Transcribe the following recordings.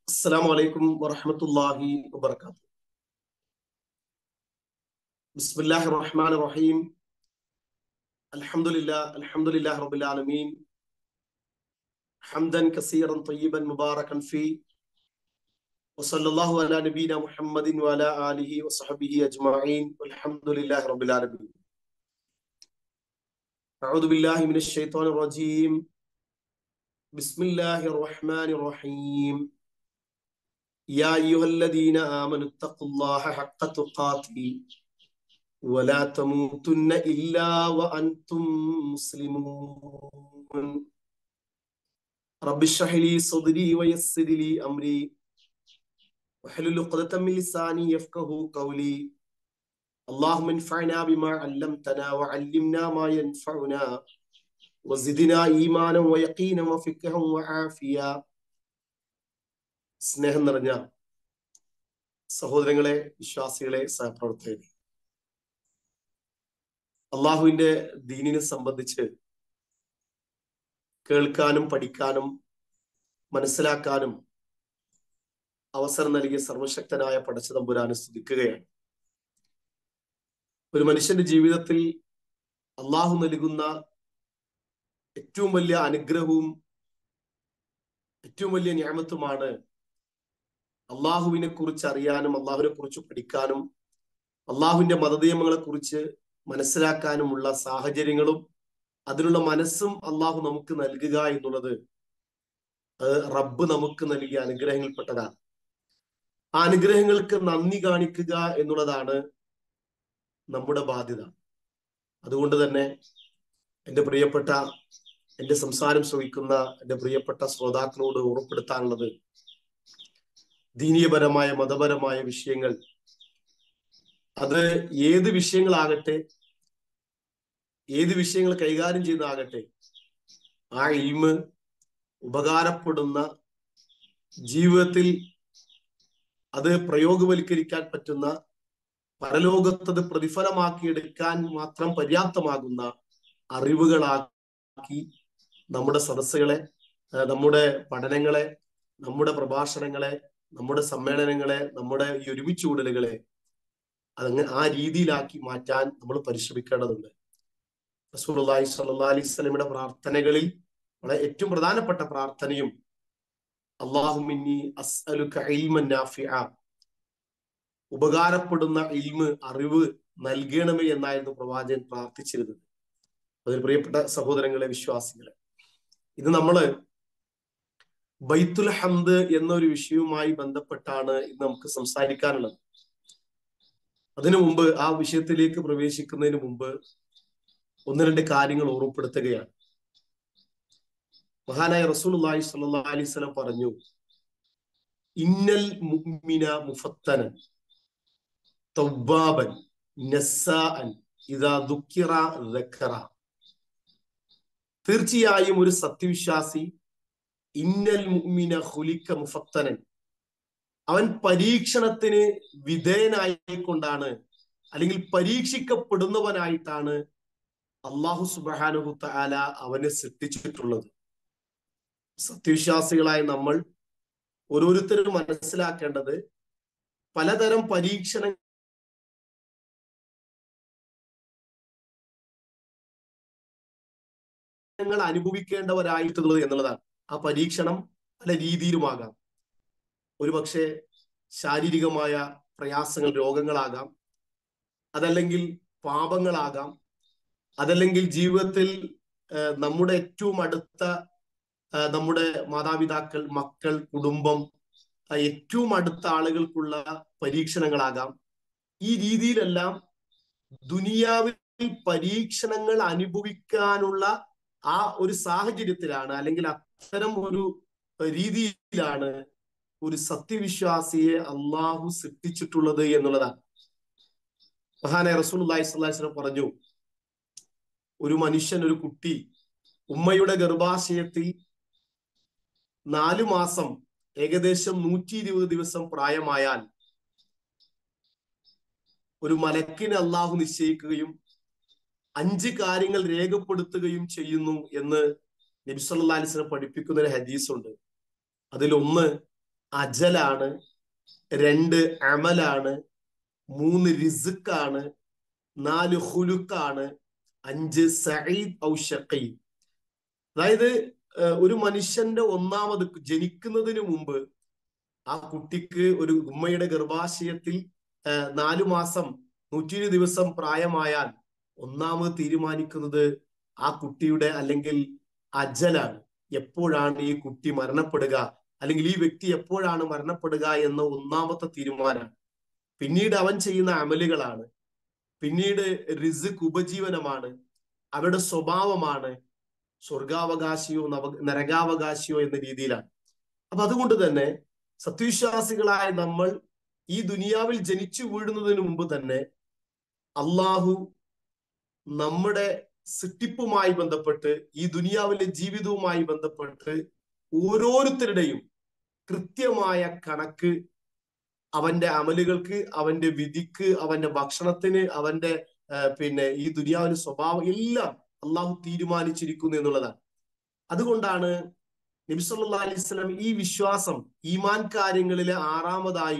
السلام عليكم ورحمة الله وبركاته بسم الله الرحمن الرحيم الحمد لله الحمد لله رب العالمين حمدا كثيرا طيبا مباركا فيه وصلى الله على نبينا محمد وعلى آله وصحبه أجمعين والحمد لله رب العالمين أعوذ بالله من الشيطان الرجيم بسم الله الرحمن الرحيم يا أيها الذين آمنوا اتقوا الله حق تقاته ولا تموتن إلا وأنتم مسلمون رب اشرح لي صدري ويسر لي أمري واحلل عقدة من لساني يفقه قولي اللهم انفعنا بما علمتنا وعلمنا ما ينفعنا وزدنا إيمانا ويقينا وفقها وعافية സ്നേഹം നിറഞ്ഞ സഹോദരങ്ങളെ വിശ്വാസികളെ സഹപ്രവർത്തകരെ അള്ളാഹുവിന്റെ ദീനിനെ സംബന്ധിച്ച് കേൾക്കാനും പഠിക്കാനും മനസ്സിലാക്കാനും അവസരം നൽകിയ സർവശക്തനായ പടച്ചതമ്പുരാനെ സ്തുതിക്കുകയാണ് ഒരു മനുഷ്യന്റെ ജീവിതത്തിൽ അള്ളാഹു നൽകുന്ന ഏറ്റവും വലിയ അനുഗ്രഹവും ഏറ്റവും വലിയ ഞാമത്തുമാണ് അള്ളാഹുവിനെ കുറിച്ച് അറിയാനും അള്ളാഹുവിനെ കുറിച്ച് പഠിക്കാനും അള്ളാഹുവിന്റെ മതനിയമങ്ങളെ കുറിച്ച് മനസ്സിലാക്കാനുമുള്ള സാഹചര്യങ്ങളും അതിനുള്ള മനസ്സും അള്ളാഹു നമുക്ക് നൽകുക എന്നുള്ളത് അത് റബ്ബ് നമുക്ക് നൽകിയ അനുഗ്രഹങ്ങളിൽപ്പെട്ടതാണ് ആ അനുഗ്രഹങ്ങൾക്ക് നന്ദി കാണിക്കുക എന്നുള്ളതാണ് നമ്മുടെ ബാധ്യത അതുകൊണ്ട് തന്നെ എൻ്റെ പ്രിയപ്പെട്ട എൻ്റെ സംസാരം ശ്രവിക്കുന്ന എൻ്റെ പ്രിയപ്പെട്ട ശ്രോതാക്കളോട് ഉറപ്പെടുത്താനുള്ളത് ദീനീയപരമായ മതപരമായ വിഷയങ്ങൾ അത് ഏത് വിഷയങ്ങളാകട്ടെ ഏത് വിഷയങ്ങൾ കൈകാര്യം ചെയ്യുന്നതാകട്ടെ ആ ഇൽമ് ഉപകാരപ്പെടുന്ന ജീവിതത്തിൽ അത് പ്രയോഗവൽക്കരിക്കാൻ പറ്റുന്ന പരലോകത്തത് പ്രതിഫലമാക്കിയെടുക്കാൻ മാത്രം പര്യാപ്തമാകുന്ന അറിവുകളാക്കി നമ്മുടെ സദസ്സുകളെ നമ്മുടെ പഠനങ്ങളെ നമ്മുടെ പ്രഭാഷണങ്ങളെ നമ്മുടെ സമ്മേളനങ്ങളെ നമ്മുടെ ഈ ഒരുമിച്ചുകൂടലുകളെ അതങ്ങനെ ആ രീതിയിലാക്കി മാറ്റാൻ നമ്മൾ പരിശ്രമിക്കേണ്ടതുണ്ട് റസൂലി സല്ലാ അലൈഹി സ്വലമിയുടെ പ്രാർത്ഥനകളിൽ വളരെ ഏറ്റവും പ്രധാനപ്പെട്ട പ്രാർത്ഥനയും അള്ളാഹുമിന്നി ഉപകാരപ്പെടുന്ന ഇൽമ് അറിവ് നൽകണമേ എന്നായിരുന്നു പ്രവാചകൻ പ്രാർത്ഥിച്ചിരുന്നത് അതിൽ പ്രിയപ്പെട്ട സഹോദരങ്ങളെ വിശ്വാസികളെ ഇത് നമ്മള് ബൈത്തുൽ ഹംദ് എന്നൊരു വിഷയവുമായി ബന്ധപ്പെട്ടാണ് ഇന്ന് നമുക്ക് സംസാരിക്കാനുള്ളത് അതിനു മുമ്പ് ആ വിഷയത്തിലേക്ക് പ്രവേശിക്കുന്നതിന് മുമ്പ് ഒന്ന് രണ്ട് കാര്യങ്ങൾ ഓർമ്മപ്പെടുത്തുകയാണ് മഹാനായ റസൂലുള്ളാഹി സ്വല്ലല്ലാഹി അലൈഹി വസല്ലം പറഞ്ഞു ഇന്നൽ മുഅ്മിന മുഫത്തനൻ തവ്വാബൻ നസ്സാഅൻ ഇദാ ദുക്കിറ ദക്കറ തീർച്ചയായും ഒരു സത്യവിശ്വാസി ഇന്നൽ മുഅ്മിന ഖുലിക മുഫത്തനൻ അവൻ പരീക്ഷണത്തിന് വിധേയനായിക്കൊണ്ടാണ് അല്ലെങ്കിൽ പരീക്ഷിക്കപ്പെടുന്നവനായിട്ടാണ് അള്ളാഹു സുബാനുഹു തആല അവനെ സൃഷ്ടിച്ചിട്ടുള്ളത് സത്യവിശ്വാസികളായ നമ്മൾ ഓരോരുത്തരും മനസ്സിലാക്കേണ്ടത് പലതരം പരീക്ഷണ ങ്ങൾ അനുഭവിക്കേണ്ടവരായിട്ടുള്ളത് എന്നുള്ളതാണ് ആ പരീക്ഷണം പല രീതിയിലുമാകാം ഒരുപക്ഷെ ശാരീരികമായ പ്രയാസങ്ങൾ രോഗങ്ങളാകാം അതല്ലെങ്കിൽ പാപങ്ങളാകാം അതല്ലെങ്കിൽ ജീവിതത്തിൽ നമ്മുടെ ഏറ്റവും അടുത്ത നമ്മുടെ മാതാപിതാക്കൾ മക്കൾ കുടുംബം ഏറ്റവും അടുത്ത ആളുകൾക്കുള്ള പരീക്ഷണങ്ങളാകാം ഈ രീതിയിലെല്ലാം ദുനിയാവിൽ പരീക്ഷണങ്ങൾ അനുഭവിക്കാനുള്ള ആ ഒരു സാഹചര്യത്തിലാണ് അല്ലെങ്കിൽ അത്തരം ഒരു രീതിയിലാണ് ഒരു സത്യവിശ്വാസിയെ അള്ളാഹു സൃഷ്ടിച്ചിട്ടുള്ളത് എന്നുള്ളതാണ് മഹാനെ റസൂൽ അള്ളാഹിസ്വല്ലാസ്ലം പറഞ്ഞു ഒരു മനുഷ്യൻ ഒരു കുട്ടി ഉമ്മയുടെ ഗർഭാശയത്തിൽ നാലു മാസം ഏകദേശം നൂറ്റി ഇരുപത് ദിവസം പ്രായമായാൽ ഒരു മലക്കിനെ അള്ളാഹു നിശ്ചയിക്കുകയും അഞ്ച് കാര്യങ്ങൾ രേഖപ്പെടുത്തുകയും ചെയ്യുന്നു എന്ന് നബിസല്ലാ അലിസ്ലം പഠിപ്പിക്കുന്ന ഒരു ഹദീസ് ഉണ്ട് അതിലൊന്ന് അജലാണ് രണ്ട് അമലാണ് മൂന്ന് റിസുക്കാണ് നാല് ഹുലുക്കാണ് അഞ്ച് സഈദ് ഔ ഷഖീ അതായത് ഒരു മനുഷ്യന്റെ ഒന്നാമത് ജനിക്കുന്നതിന് മുമ്പ് ആ കുട്ടിക്ക് ഒരു ഉമ്മയുടെ ഗർഭാശയത്തിൽ നാലു മാസം നൂറ്റി ദിവസം പ്രായമായാൽ ഒന്നാമത് തീരുമാനിക്കുന്നത് ആ കുട്ടിയുടെ അല്ലെങ്കിൽ അജലാണ് എപ്പോഴാണ് ഈ കുട്ടി മരണപ്പെടുക അല്ലെങ്കിൽ ഈ വ്യക്തി എപ്പോഴാണ് മരണപ്പെടുക എന്ന ഒന്നാമത്തെ തീരുമാനമാണ് പിന്നീട് അവൻ ചെയ്യുന്ന അമലുകളാണ് പിന്നീട് റിസുക്ക് ഉപജീവനമാണ് അവരുടെ സ്വഭാവമാണ് സ്വർഗാവകാശിയോ നവ നരകാവകാശിയോ എന്ന രീതിയിലാണ് അപ്പൊ അതുകൊണ്ട് തന്നെ സത്യവിശ്വാസികളായ നമ്മൾ ഈ ദുനിയാവിൽ ജനിച്ചു വീഴുന്നതിന് മുമ്പ് തന്നെ അള്ളാഹു നമ്മുടെ സൃഷ്ടിപ്പുമായി ബന്ധപ്പെട്ട് ഈ ദുനിയാവിലെ ജീവിതവുമായി ബന്ധപ്പെട്ട് ഓരോരുത്തരുടെയും കൃത്യമായ കണക്ക് അവന്റെ അമലുകൾക്ക് അവന്റെ വിധിക്ക് അവന്റെ ഭക്ഷണത്തിന് അവന്റെ പിന്നെ ഈ ദുനിയാവിന്റെ സ്വഭാവം എല്ലാം അള്ളാഹു തീരുമാനിച്ചിരിക്കുന്നു എന്നുള്ളതാണ് അതുകൊണ്ടാണ് നബിസല്ലാ അലൈഹി ഈ വിശ്വാസം ഈമാൻ കാര്യങ്ങളിലെ ആറാമതായി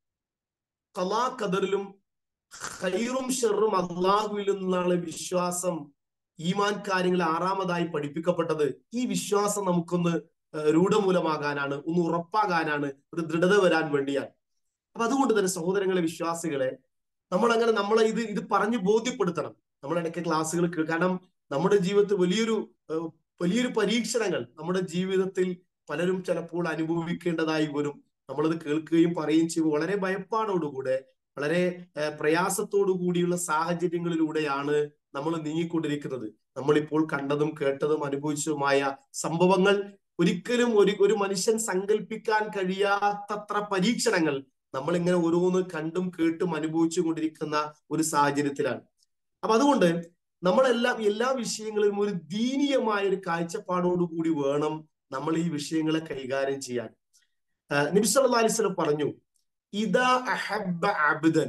കലാ കദറിലും ഹൈറും ഷെറും അള്ളാഹുവിൽ നിന്നുള്ള വിശ്വാസം ഈമാൻ കാര്യങ്ങൾ ആറാമതായി പഠിപ്പിക്കപ്പെട്ടത് ഈ വിശ്വാസം നമുക്കൊന്ന് രൂഢമൂലമാകാനാണ് ഒന്ന് ഉറപ്പാകാനാണ് ഒരു ദൃഢത വരാൻ വേണ്ടിയാണ് അപ്പൊ അതുകൊണ്ട് തന്നെ സഹോദരങ്ങളെ വിശ്വാസികളെ നമ്മൾ അങ്ങനെ നമ്മളെ ഇത് ഇത് പറഞ്ഞ് ബോധ്യപ്പെടുത്തണം നമ്മൾ ഇടയ്ക്ക് ക്ലാസ്സുകൾ കാരണം നമ്മുടെ ജീവിതത്തിൽ വലിയൊരു വലിയൊരു പരീക്ഷണങ്ങൾ നമ്മുടെ ജീവിതത്തിൽ പലരും ചിലപ്പോൾ അനുഭവിക്കേണ്ടതായി വരും നമ്മളത് കേൾക്കുകയും പറയുകയും ചെയ്യുമ്പോൾ വളരെ ഭയപ്പാടോടുകൂടെ വളരെ പ്രയാസത്തോടു കൂടിയുള്ള സാഹചര്യങ്ങളിലൂടെയാണ് നമ്മൾ നീങ്ങിക്കൊണ്ടിരിക്കുന്നത് നമ്മളിപ്പോൾ കണ്ടതും കേട്ടതും അനുഭവിച്ചതുമായ സംഭവങ്ങൾ ഒരിക്കലും ഒരു ഒരു മനുഷ്യൻ സങ്കല്പിക്കാൻ കഴിയാത്തത്ര പരീക്ഷണങ്ങൾ നമ്മളിങ്ങനെ ഓരോന്ന് കണ്ടും കേട്ടും അനുഭവിച്ചു കൊണ്ടിരിക്കുന്ന ഒരു സാഹചര്യത്തിലാണ് അപ്പൊ അതുകൊണ്ട് നമ്മളെല്ലാം എല്ലാ വിഷയങ്ങളിലും ഒരു ദീനീയമായ ഒരു കാഴ്ചപ്പാടോടുകൂടി വേണം നമ്മൾ ഈ വിഷയങ്ങളെ കൈകാര്യം ചെയ്യാൻ നബി സല്ലല്ലാഹു അലൈഹി വസല്ലം പറഞ്ഞു ഇദാ അഹബ്ബ അബ്ദൻ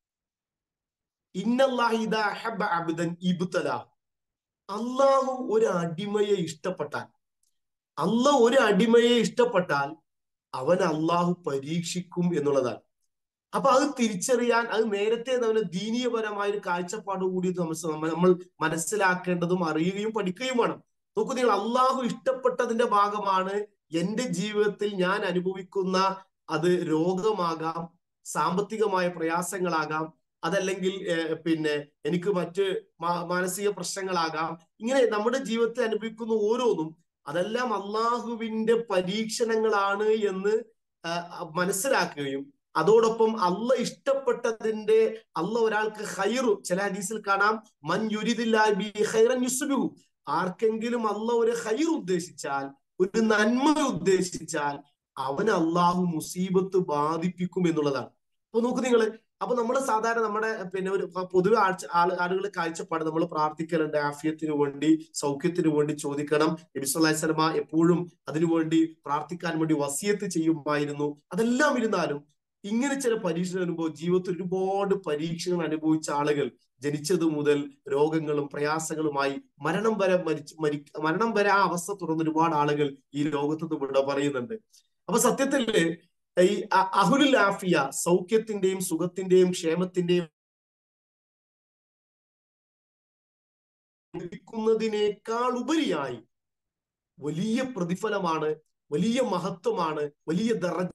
ഇന്നല്ലാഹി ഇദാ അഹബ്ബ അബ്ദൻ ഇബ്തല അള്ളാഹു ഒരു അടിമയെ ഇഷ്ടപ്പെട്ടാൽ അല്ല ഒരു അടിമയെ ഇഷ്ടപ്പെട്ടാൽ അവൻ അള്ളാഹു പരീക്ഷിക്കും എന്നുള്ളതാണ് അപ്പൊ അത് തിരിച്ചറിയാൻ അത് നേരത്തെ തന്നെ ദീനീയപരമായ ഒരു കാഴ്ചപ്പാട് കൂടി നമ്മൾ മനസ്സിലാക്കേണ്ടതും അറിയുകയും പഠിക്കുകയും വേണം നോക്കൂ നിങ്ങൾ അള്ളാഹു ഇഷ്ടപ്പെട്ടതിന്റെ ഭാഗമാണ് എന്റെ ജീവിതത്തിൽ ഞാൻ അനുഭവിക്കുന്ന അത് രോഗമാകാം സാമ്പത്തികമായ പ്രയാസങ്ങളാകാം അതല്ലെങ്കിൽ പിന്നെ എനിക്ക് മറ്റ് മാനസിക പ്രശ്നങ്ങളാകാം ഇങ്ങനെ നമ്മുടെ ജീവിതത്തിൽ അനുഭവിക്കുന്ന ഓരോന്നും അതെല്ലാം അള്ളാഹുവിന്റെ പരീക്ഷണങ്ങളാണ് എന്ന് മനസ്സിലാക്കുകയും അതോടൊപ്പം അല്ല ഇഷ്ടപ്പെട്ടതിന്റെ അല്ല ഒരാൾക്ക് ഹൈറു ചില ഹദീസിൽ കാണാം മൻ യുരിദില്ലാഹു ആർക്കെങ്കിലും അല്ല ഒരു ഹൈർ ഉദ്ദേശിച്ചാൽ ഒരു നന്മ ഉദ്ദേശിച്ചാൽ അവൻ അള്ളാഹു മുസീബത്ത് ബാധിപ്പിക്കും എന്നുള്ളതാണ് അപ്പൊ നോക്കൂ നിങ്ങള് അപ്പൊ നമ്മൾ സാധാരണ നമ്മുടെ പിന്നെ ഒരു പൊതുവെ ആഴ്ച ആളുകൾ കാഴ്ചപ്പാട് നമ്മൾ പ്രാർത്ഥിക്കലുണ്ട് ആഫിയത്തിന് വേണ്ടി സൗഖ്യത്തിന് വേണ്ടി ചോദിക്കണം നബിസ്വല്ലാഹി സ്വലമ എപ്പോഴും അതിനുവേണ്ടി പ്രാർത്ഥിക്കാൻ വേണ്ടി വസിയത്ത് ചെയ്യുമായിരുന്നു അതെല്ലാം ഇരുന്നാലും ഇങ്ങനെ ചില പരീക്ഷകൾ വരുമ്പോൾ ജീവിതത്തിൽ ഒരുപാട് പരീക്ഷകൾ അനുഭവിച്ച ആളുകൾ ജനിച്ചത് മുതൽ രോഗങ്ങളും പ്രയാസങ്ങളുമായി മരണം വരെ മരിച്ച് മരി മരണം വരെ ആ അവസ്ഥ തുറന്ന് ഒരുപാട് ആളുകൾ ഈ ലോകത്ത് നിന്ന് ഇവിടെ പറയുന്നുണ്ട് അപ്പൊ സത്യത്തില് ഈ അഹുലുൽ ആഫിയ സൗഖ്യത്തിന്റെയും സുഖത്തിന്റെയും ക്ഷേമത്തിന്റെയും ലഭിക്കുന്നതിനേക്കാൾ ഉപരിയായി വലിയ പ്രതിഫലമാണ് വലിയ മഹത്വമാണ് വലിയ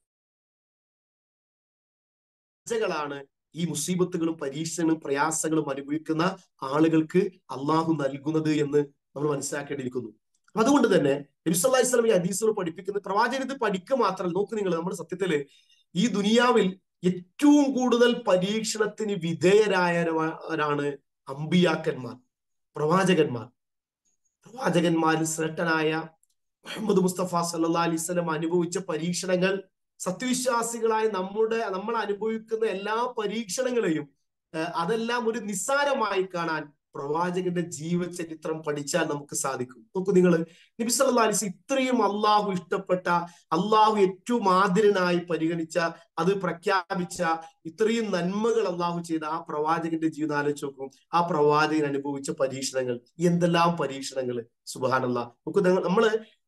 ദർജകളാണ് ഈ മുസീബത്തുകളും പരീക്ഷകളും പ്രയാസങ്ങളും അനുഭവിക്കുന്ന ആളുകൾക്ക് അള്ളാഹു നൽകുന്നത് എന്ന് നമ്മൾ മനസ്സിലാക്കേണ്ടിയിരിക്കുന്നു അതുകൊണ്ട് തന്നെ നബിസ്വല്ലാഹി സ്വലം ഈ ഹദീസുകൾ പഠിപ്പിക്കുന്നത് പ്രവാചകൻ ഇത് പഠിക്കുക മാത്രമല്ല നോക്ക് നിങ്ങൾ നമ്മുടെ സത്യത്തില് ഈ ദുനിയാവിൽ ഏറ്റവും കൂടുതൽ പരീക്ഷണത്തിന് വിധേയരായവരാണ് അമ്പിയാക്കന്മാർ പ്രവാചകന്മാർ പ്രവാചകന്മാരിൽ ശ്രേഷ്ഠനായ മുഹമ്മദ് മുസ്തഫ സല്ലാ അലൈവലം അനുഭവിച്ച പരീക്ഷണങ്ങൾ സത്യവിശ്വാസികളായ നമ്മുടെ നമ്മൾ അനുഭവിക്കുന്ന എല്ലാ പരീക്ഷണങ്ങളെയും അതെല്ലാം ഒരു നിസ്സാരമായി കാണാൻ പ്രവാചകന്റെ ജീവചരിത്രം പഠിച്ചാൽ നമുക്ക് സാധിക്കും നോക്കൂ നിങ്ങൾ നബി സല്ലല്ലാഹു അലൈഹി ഇത്രയും അള്ളാഹു ഇഷ്ടപ്പെട്ട അള്ളാഹു ഏറ്റവും ആദരനായി പരിഗണിച്ച അത് പ്രഖ്യാപിച്ച ഇത്രയും നന്മകൾ അള്ളാഹു ചെയ്ത ആ പ്രവാചകന്റെ ജീവിതം ആലോചിച്ച് നോക്കും ആ പ്രവാചകൻ അനുഭവിച്ച പരീക്ഷണങ്ങൾ എന്തെല്ലാം പരീക്ഷണങ്ങൾ സുബാനല്ല നോക്കൂ നമ്മള്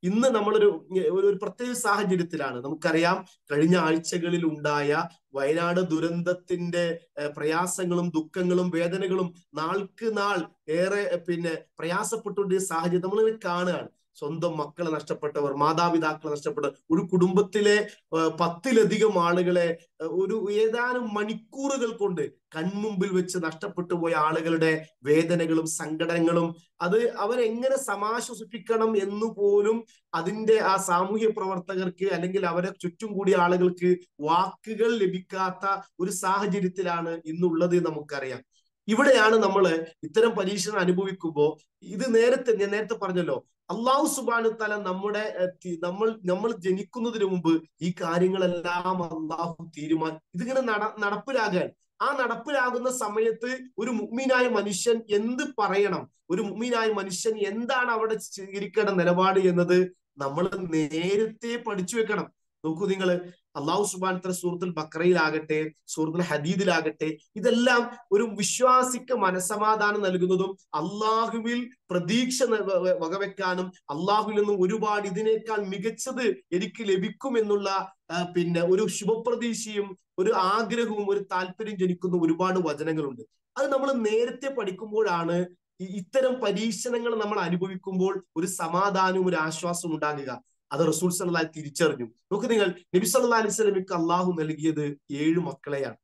ഇന്ന് നമ്മളൊരു ഒരു ഒരു പ്രത്യേക സാഹചര്യത്തിലാണ് നമുക്കറിയാം കഴിഞ്ഞ ആഴ്ചകളിൽ ഉണ്ടായ വയനാട് ദുരന്തത്തിന്റെ ഏഹ്, പ്രയാസങ്ങളും ദുഃഖങ്ങളും വേദനകളും നാൾക്ക് നാൾ ഏറെ പിന്നെ പ്രയാസപ്പെട്ടുകൊണ്ടിരിക്കുന്ന സാഹചര്യം നമ്മളിങ്ങനെ കാണുകയാണ് സ്വന്തം മക്കളെ നഷ്ടപ്പെട്ടവർ മാതാപിതാക്കളെ നഷ്ടപ്പെട്ടവർ ഒരു കുടുംബത്തിലെ ഏഹ്, പത്തിലധികം ആളുകളെ ഏഹ്, ഒരു ഏതാനും മണിക്കൂറുകൾ കൊണ്ട് കൺമുമ്പിൽ വെച്ച് നഷ്ടപ്പെട്ടു പോയ ആളുകളുടെ വേദനകളും സങ്കടങ്ങളും അത് അവരെങ്ങനെ സമാശ്വസിപ്പിക്കണം എന്ന് പോലും അതിന്റെ ആ സാമൂഹ്യ പ്രവർത്തകർക്ക് അല്ലെങ്കിൽ അവരെ ചുറ്റും കൂടിയ ആളുകൾക്ക് വാക്കുകൾ ലഭിക്കാത്ത ഒരു സാഹചര്യത്തിലാണ് ഇന്നുള്ളത് എന്ന് നമുക്കറിയാം ഇവിടെയാണ് നമ്മൾ ഇത്തരം പരീക്ഷണം അനുഭവിക്കുമ്പോൾ ഇത് നേരത്തെ ഞാൻ നേരത്തെ പറഞ്ഞല്ലോ അള്ളാഹു സുബാനു തല നമ്മുടെ ഏഹ്, തി- നമ്മൾ നമ്മൾ ജനിക്കുന്നതിന് മുമ്പ് ഈ കാര്യങ്ങളെല്ലാം അള്ളാഹു തീരുമാനം ഇതിങ്ങനെ നട നടപ്പിലാകാൻ ആ നടപ്പിലാകുന്ന സമയത്ത് ഒരു മുഗ്മീനായ മനുഷ്യൻ എന്ത് പറയണം ഒരു മുഗ്മീനായ മനുഷ്യൻ എന്താണ് അവിടെ സ്വീകരിക്കേണ്ട നിലപാട് എന്നത് നമ്മൾ നേരത്തെ പഠിച്ചു വെക്കണം നോക്കൂ നിങ്ങൾ അള്ളാഹു സുബാൻ തല സൂറത്തുൽ ബക്രയിലാകട്ടെ സൂറത്തുൽ ഹദീദിലാകട്ടെ ഇതെല്ലാം ഒരു വിശ്വാസിക്ക് മനസമാധാനം നൽകുന്നതും അള്ളാഹുവിൽ പ്രതീക്ഷ ന- വ- വ- വകവെക്കാനും അള്ളാഹുവിൽ നിന്നും ഒരുപാട് ഇതിനേക്കാൾ മികച്ചത് എനിക്ക് ലഭിക്കും എന്നുള്ള ആ, പിന്നെ ഒരു ശുഭപ്രതീക്ഷയും ഒരു ആഗ്രഹവും ഒരു താല്പര്യം ജനിക്കുന്ന ഒരുപാട് വചനങ്ങളുണ്ട് അത് നമ്മൾ നേരത്തെ പഠിക്കുമ്പോഴാണ് ഈ ഇത്തരം പരീക്ഷണങ്ങൾ നമ്മൾ അനുഭവിക്കുമ്പോൾ ഒരു സമാധാനവും ഒരു ആശ്വാസവും ഉണ്ടാകുക അത് റസൂൽ സല്ലല്ലാഹു തിരിച്ചറിഞ്ഞു നോക്ക് നിങ്ങൾ നബി സല്ലല്ലാഹു അലൈഹി വസല്ലമയ്ക്ക് അള്ളാഹു നൽകിയത് ഏഴ് മക്കളെയാണ്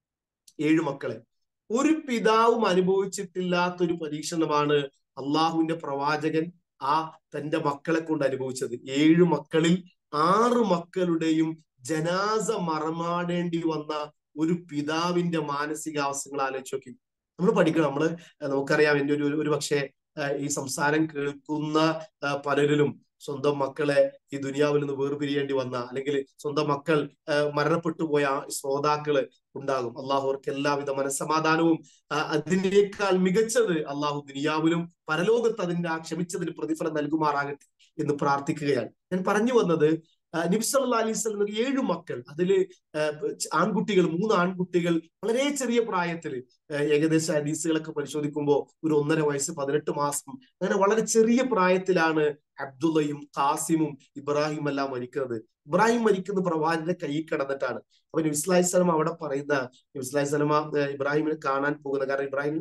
ഏഴ് മക്കളെ ഒരു പിതാവും അനുഭവിച്ചിട്ടില്ലാത്ത ഒരു പരീക്ഷണമാണ് അള്ളാഹുവിന്റെ പ്രവാചകൻ ആ തന്റെ മക്കളെ കൊണ്ട് അനുഭവിച്ചത് ഏഴ് മക്കളിൽ ആറ് മക്കളുടെയും ജനാസ മറമാടേണ്ടി വന്ന ഒരു പിതാവിന്റെ മാനസികാവസ്ഥകൾ ആലോചിച്ച് നോക്കി നമ്മൾ പഠിക്കണം നമ്മള് നമുക്കറിയാം എൻ്റെ ഒരു ഒരു പക്ഷേ ഈ സംസാരം കേൾക്കുന്ന ആ, പലരിലും സ്വന്തം മക്കളെ ഈ ദുനിയാവിൽ നിന്ന് വേർപിരിയേണ്ടി വന്ന അല്ലെങ്കിൽ സ്വന്തം മക്കൾ ആ, മരണപ്പെട്ടു പോയ ആ ശ്രോതാക്കള് ഉണ്ടാകും അള്ളാഹു അവർക്ക് എല്ലാവിധ മനസ്സമാധാനവും ആ, അതിനേക്കാൾ മികച്ചത് അള്ളാഹു ദുനിയാവിലും പരലോകത്ത് അതിന്റെ ആ ക്ഷമിച്ചതിന് പ്രതിഫലം നൽകുമാറാകട്ടെ എന്ന് പ്രാർത്ഥിക്കുകയാണ് ഞാൻ പറഞ്ഞു വന്നത് ആ, നബി സല്ലല്ലാഹു അലൈഹി വസല്ലം ഏഴ് മക്കൾ അതില് ആ, ആൺകുട്ടികൾ മൂന്ന് ആൺകുട്ടികൾ വളരെ ചെറിയ പ്രായത്തിൽ ഏകദേശ ഹദീസുകളൊക്കെ പരിശോധിക്കുമ്പോൾ ഒരു ഒന്നര വയസ്സ് പതിനെട്ട് മാസം അങ്ങനെ വളരെ ചെറിയ പ്രായത്തിലാണ് അബ്ദുള്ളയും ഖാസിമും ഇബ്രാഹിം എല്ലാം മരിക്കുന്നത് ഇബ്രാഹിം മരിക്കുന്ന പ്രവാചകന്റെ കൈയിൽ കിടന്നിട്ടാണ് അപ്പൊ നബിസ്ലാഹി സ്വലമ അവിടെ പറയുന്ന നബിസ്ലാഹി സ്വലമ ഇബ്രാഹിമിനെ കാണാൻ പോകുന്നത് കാരണം ഇബ്രാഹിം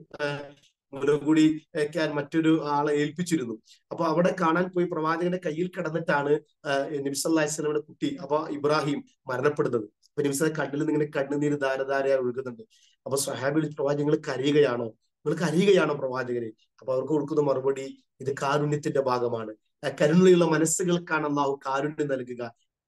മുലകൂടി വെക്കാൻ മറ്റൊരു ആളെ ഏൽപ്പിച്ചിരുന്നു അപ്പൊ അവിടെ കാണാൻ പോയി പ്രവാചകന്റെ കയ്യിൽ കിടന്നിട്ടാണ് നബിസല്ലാഹി സ്വലമിന്റെ കുട്ടി അപ്പൊ ഇബ്രാഹിം മരണപ്പെടുന്നത് അപ്പൊ നബിസ്ലാ കണ്ണിൽ നിന്ന് ഇങ്ങനെ കണ്ണുനീര് ധാരധാരയായി ഒഴുകുന്നുണ്ട് അപ്പൊ സ്വഹാബി പ്രവാചകങ്ങൾ കരയുകയാണോ നിങ്ങൾ കരയുകയാണോ പ്രവാചകനെ അപ്പൊ അവർക്ക് കൊടുക്കുന്ന മറുപടി ഇത് കാരുണ്യത്തിന്റെ ഭാഗമാണ് ആ കരുണയുള്ള മനസ്സുകൾക്കാണ് അള്ളാഹു കാരുണ്യം നൽകുക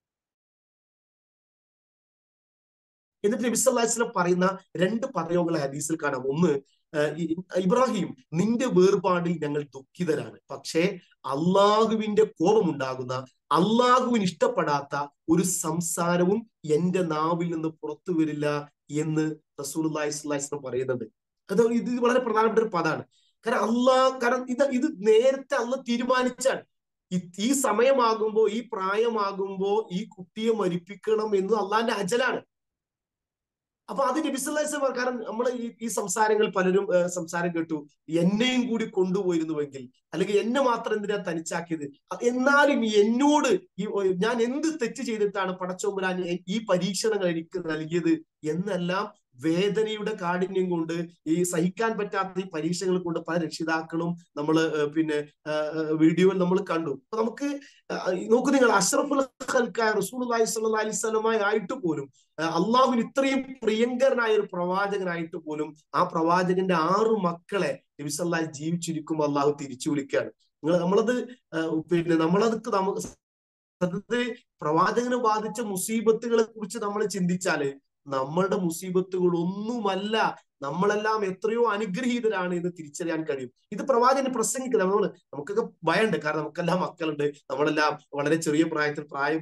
എന്നിട്ട് നബി സല്ലല്ലാഹു അലൈഹി വസല്ലം പറയുന്ന രണ്ട് പദയോഗങ്ങൾ ഹദീസിൽ കാണാം ഒന്ന് ഇബ്രാഹിം നിന്റെ വേർപാടിൽ ഞങ്ങൾ ദുഃഖിതരാണ് പക്ഷേ അള്ളാഹുവിന്റെ കോപമുണ്ടാകുന്ന അള്ളാഹുവിന് ഇഷ്ടപ്പെടാത്ത ഒരു സംസാരവും എന്റെ നാവിൽ നിന്ന് പുറത്തു വരില്ല എന്ന് റസൂലുള്ളാഹി സ്വല്ലല്ലാഹി അലൈഹി വസല്ലം പറയുന്നുണ്ട് അത് ഇത് വളരെ പ്രധാനപ്പെട്ട ഒരു പദമാണ് കാരണം അള്ളാഹ് കാരണം ഇത് ഇത് നേരത്തെ അന്ന് തീരുമാനിച്ചാണ് ഈ സമയമാകുമ്പോ ഈ പ്രായമാകുമ്പോ ഈ കുട്ടിയെ മരിപ്പിക്കണം എന്ന് അള്ളാന്റെ അജലാണ് അപ്പൊ അത് നബിസ്വല്ലാസ് കാരണം നമ്മൾ ഈ ഈ സംസാരങ്ങൾ പലരും സംസാരം കേട്ടു എന്നെയും കൂടി കൊണ്ടുപോയിരുന്നുവെങ്കിൽ അല്ലെങ്കിൽ എന്നെ മാത്രം എന്തിനാ തനിച്ചാക്കിയത് എന്നാലും എന്നോട് ഈ ഞാൻ എന്ത് തെറ്റ് ചെയ്തിട്ടാണ് പടച്ചോമ്പുരാൻ ഈ പരീക്ഷണങ്ങൾ എനിക്ക് നൽകിയത് എന്നെല്ലാം വേദനയുടെ കാഠിന്യം കൊണ്ട് ഈ സഹിക്കാൻ പറ്റാത്ത ഈ പരീക്ഷകൾ കൊണ്ട് പല രക്ഷിതാക്കളും നമ്മൾ പിന്നെ വീഡിയോയിൽ നമ്മൾ കണ്ടു അപ്പൊ നമുക്ക് നോക്കൂ നിങ്ങൾ അഷ്റഫുൽ റസൂൽ അലൈഹി സ്വലമായി ആയിട്ട് പോലും അള്ളാഹുവിന് ഇത്രയും പ്രിയങ്കരനായ ഒരു പ്രവാചകനായിട്ട് പോലും ആ പ്രവാചകന്റെ ആറു മക്കളെ നബിസല്ലാഹി ജീവിച്ചിരിക്കുമ്പോൾ അള്ളാഹു തിരിച്ചു വിളിക്കുകയാണ് നിങ്ങൾ നമ്മളത് പിന്നെ നമ്മളത് നമുക്ക് സത്യത്തിൽ പ്രവാചകന് ബാധിച്ച മുസീബത്തുകളെ കുറിച്ച് നമ്മൾ ചിന്തിച്ചാല് നമ്മളുടെ മുസീബത്തുകൾ ഒന്നുമല്ല നമ്മളെല്ലാം എത്രയോ അനുഗ്രഹീതരാണ് എന്ന് തിരിച്ചറിയാൻ കഴിയും ഇത് പ്രവാചകന് പ്രസംഗിക്കുന്നത് നമ്മൾ നമുക്കൊക്കെ ഭയമുണ്ട് കാരണം നമുക്കെല്ലാം മക്കളുണ്ട് നമ്മളെല്ലാം വളരെ ചെറിയ പ്രായത്തിൽ പ്രായം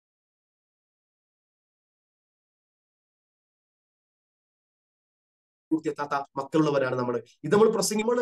പൂർത്തിയെത്താത്ത മക്കളുള്ളവരാണ് നമ്മൾ ഇത് നമ്മൾ പ്രസംഗിക്കുമ്പോൾ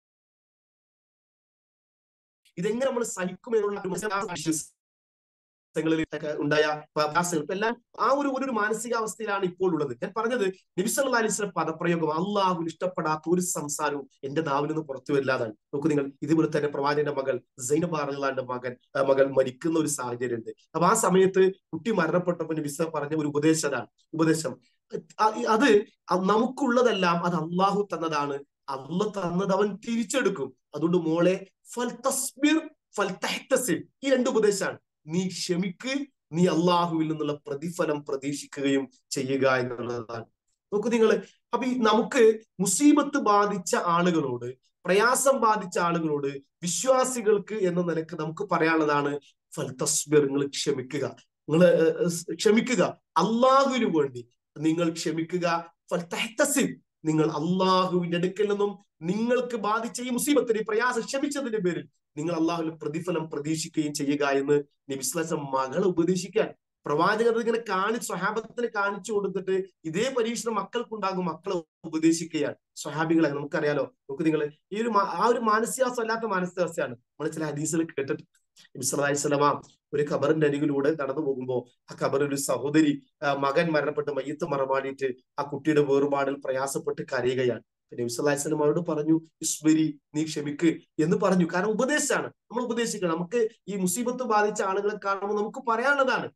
ഇതെങ്ങനെ നമ്മൾ സഹിക്കുമെന്നുള്ള പ്രയാസങ്ങളിൽ ഉണ്ടായ പ്രയാസങ്ങൾ ഇപ്പൊ എല്ലാം ആ ഒരു ഒരു മാനസികാവസ്ഥയിലാണ് ഇപ്പോൾ ഉള്ളത് ഞാൻ പറഞ്ഞത് നബിസല്ലാ അലിസ്ലം പദപ്രയോഗം അള്ളാഹുവിന് ഇഷ്ടപ്പെടാത്ത ഒരു സംസാരവും എന്റെ നാവിൽ നിന്ന് പുറത്തു വരില്ലാതാണ് നോക്കൂ നിങ്ങൾ ഇതുപോലെ തന്നെ പ്രവാചകന്റെ മകൾ സൈനബ് അറുള്ളാന്റെ മകൻ മകൾ മരിക്കുന്ന ഒരു സാഹചര്യം ഉണ്ട് അപ്പൊ ആ സമയത്ത് കുട്ടി മരണപ്പെട്ടപ്പോൾ നബിസ പറഞ്ഞ ഒരു ഉപദേശതാണ് ഉപദേശം അത് നമുക്കുള്ളതെല്ലാം അത് അള്ളാഹു തന്നതാണ് അള്ള തന്നത് അവൻ തിരിച്ചെടുക്കും അതുകൊണ്ട് മോളെ ഫൽ തസ്ബിർ ഫൽ തഹ്തസിൽ ഈ രണ്ട് ഉപദേശമാണ് നീ ക്ഷമിക്ക് നീ അള്ളാഹുവിൽ നിന്നുള്ള പ്രതിഫലം പ്രതീക്ഷിക്കുകയും ചെയ്യുക എന്നുള്ളതാണ് നോക്കൂ നിങ്ങൾ അപ്പൊ ഈ നമുക്ക് മുസീബത്ത് ബാധിച്ച ആളുകളോട് പ്രയാസം ബാധിച്ച ആളുകളോട് വിശ്വാസികൾക്ക് എന്ന നിലക്ക് നമുക്ക് പറയാനുള്ളതാണ് ഫൽ തസ്ബിർ നിങ്ങൾ ക്ഷമിക്കുക നിങ്ങൾ ക്ഷമിക്കുക അള്ളാഹുവിന് വേണ്ടി നിങ്ങൾ ക്ഷമിക്കുക ഫൽ തഹ്തസിൽ നിങ്ങൾ അള്ളാഹുവിന്റെ അടുക്കൽ നിന്നും നിങ്ങൾക്ക് ബാധിച്ച ഈ മുസീബത്തിന് പ്രയാസം ക്ഷമിച്ചതിന്റെ പേരിൽ നിങ്ങൾ അള്ളാഹുവിന് പ്രതിഫലം പ്രതീക്ഷിക്കുകയും ചെയ്യുക എന്ന് നബിസ്ലാസം മകളെ ഉപദേശിക്കാൻ പ്രവാചകർ ഇങ്ങനെ കാണിച്ച് സ്വഹാബത്തിന് കാണിച്ചു കൊടുത്തിട്ട് ഇതേ പരീക്ഷണം മക്കൾക്കുണ്ടാകും മക്കളെ ഉപദേശിക്കുകയാണ് സ്വഹാബികളെ നമുക്കറിയാലോ നമുക്ക് നിങ്ങൾ ഈ ഒരു ആ ഒരു മാനസികാവസ്ഥ അല്ലാത്ത മാനസികാവസ്ഥയാണ് നമ്മൾ ചില ഹദീസുകൾ കേട്ടിട്ട് നബി സല്ലല്ലാഹു സ്വലമ ഒരു ഖബറിന്റെ അരികിലൂടെ കടന്നു പോകുമ്പോൾ ആ ഖബറിൽ ഒരു സഹോദരി മകൻ മരണപ്പെട്ട് മയ്യത്ത് മറമാടിയിട്ട് ആ കുട്ടിയുടെ വേറുപാടിൽ പ്രയാസപ്പെട്ട് കരയുകയാണ് നബി സല്ലല്ലാഹു സ്വലം അവരോട് പറഞ്ഞു ഇസ്വരി നീ ക്ഷമിക്ക് എന്ന് പറഞ്ഞു കാരണം ഉപദേശമാണ് നമ്മൾ ഉപദേശിക്കണം നമുക്ക് ഈ മുസീബത്ത് ബാധിച്ച ആളുകളെ കാണുമ്പോൾ നമുക്ക് പറയാനുള്ളതാണ്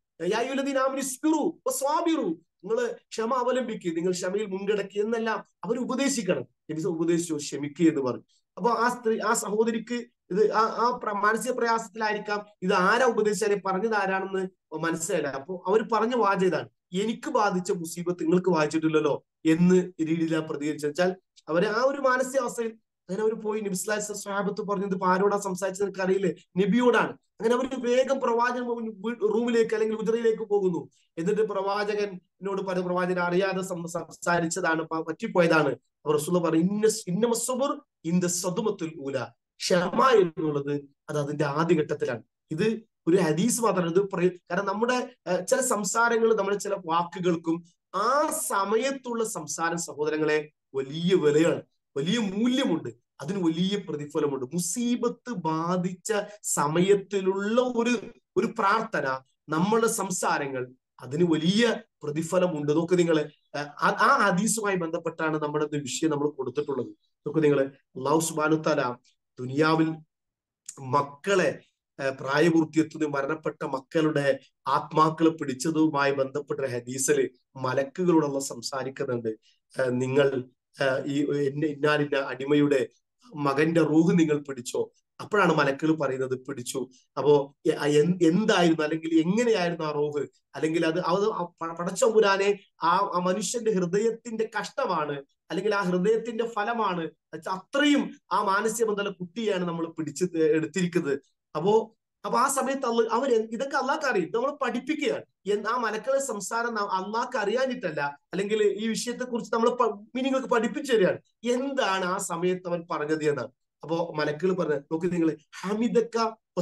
നിങ്ങൾ ക്ഷമ അവലംബിക്കുക നിങ്ങൾ ക്ഷമയിൽ മുൻകിടക്കുക എന്നെല്ലാം അവർ ഉപദേശിക്കണം നബി ഉപദേശിച്ചു ക്ഷമിക്കുക എന്ന് പറഞ്ഞു അപ്പൊ ആ സ്ത്രീ ആ സഹോദരിക്ക് ഇത് ആ ആ മാനസിക പ്രയാസത്തിലായിരിക്കാം ഇത് ആരാ ഉപദേശിച്ചാലെ പറഞ്ഞത് ആരാണെന്ന് മനസ്സിലായില്ല അപ്പൊ അവർ പറഞ്ഞ വാചകം ഇതാണ് എനിക്ക് ബാധിച്ച മുസീബത്ത് നിങ്ങൾക്ക് വായിച്ചിട്ടില്ലല്ലോ എന്ന് രീതിയിലാണ് പ്രതികരിച്ചത് വെച്ചാൽ അവര് ആ ഒരു മാനസികാവസ്ഥയിൽ അങ്ങനെ അവർ പോയി നബിസ്ലാ സ്വഹാബത്ത് പറഞ്ഞത് ഇപ്പൊ ആരോടാ സംസാരിച്ചത് എനിക്ക് അറിയില്ലേ നബിയോടാണ് അങ്ങനെ അവർ വേഗം പ്രവാചകൻ റൂമിലേക്ക് അല്ലെങ്കിൽ ഉജറയിലേക്ക് പോകുന്നു എന്നിട്ട് പ്രവാചകനോട് പറഞ്ഞ പ്രവാചകൻ അറിയാതെ സംസാരിച്ചതാണ് പറ്റിപ്പോയതാണ് അവർ റസൂല പറയും ഇന്ന ഇന്നമസബുർ ഇന്ത സതുമത്തുൽ ഊല ക്ഷമ എന്നുള്ളത് അത് അതിന്റെ ആദ്യഘട്ടത്തിലാണ് ഇത് ഒരു ഹദീസ് മാത്രമല്ല ഇത് കാരണം നമ്മുടെ ചില സംസാരങ്ങൾ നമ്മുടെ ചില വാക്കുകൾക്കും ആ സമയത്തുള്ള സംസാരം സഹോദരങ്ങളെ വലിയ വിലയാണ് വലിയ മൂല്യമുണ്ട് അതിന് വലിയ പ്രതിഫലമുണ്ട് മുസീബത്ത് ബാധിച്ച സമയത്തിലുള്ള ഒരു ഒരു പ്രാർത്ഥന നമ്മളുടെ സംസാരങ്ങൾ അതിന് വലിയ പ്രതിഫലമുണ്ട് നോക്ക് നിങ്ങൾ ആ ഹദീസുമായി ബന്ധപ്പെട്ടാണ് നമ്മുടെ വിഷയം നമ്മൾ കൊടുത്തിട്ടുള്ളത് നോക്ക് നിങ്ങൾ അള്ളാഹു സുബാനുത്തല ദുനിയാവിൽ മക്കളെ പ്രായപൂർത്തിയെത്തുന്ന മരണപ്പെട്ട മക്കളുടെ ആത്മാക്കളെ പിടിച്ചതുമായി ബന്ധപ്പെട്ട ഹദീസില് മലക്കുകളോടുള്ള സംസാരിക്കുന്നുണ്ട് നിങ്ങൾ ഈ എന്നെ ഇന്നാലിന്ന അടിമയുടെ മകന്റെ റൂഹ് നിങ്ങൾ പിടിച്ചോ അപ്പോഴാണ് മലക്കുകൾ പറയുന്നത് പിടിച്ചു അപ്പോ എന്തായിരുന്നു അല്ലെങ്കിൽ എങ്ങനെയായിരുന്നു ആ റൂഹ് അല്ലെങ്കിൽ അത് അത് പടച്ചപുരാനെ ആ മനുഷ്യന്റെ ഹൃദയത്തിന്റെ കഷ്ടമാണ് അല്ലെങ്കിൽ ആ ഹൃദയത്തിന്റെ ഫലമാണ് അത്രയും ആ മാനസിക ബന്ധമുള്ള കുട്ടിയാണ് നമ്മൾ പിടിച്ച് എടുത്തിരിക്കുന്നത് അപ്പോ അപ്പൊ ആ സമയത്ത് അള്ള അവർ ഇതൊക്കെ അള്ളാഹ്ക്ക് അറിയും നമ്മൾ പഠിപ്പിക്കുകയാണ് ആ മലക്കളെ സംസാരം അള്ളാഹ്ക്ക് അറിയാനിട്ടല്ല അല്ലെങ്കിൽ ഈ വിഷയത്തെ കുറിച്ച് നമ്മൾ മീനിങ്ങൾക്ക് പഠിപ്പിച്ചു തരികയാണ് എന്താണ് ആ സമയത്ത് അവൻ പറഞ്ഞത് എന്നാണ് അപ്പോ മലക്കുകൾ പറഞ്ഞത് നോക്കി നിങ്ങൾ ഹമിദക്ക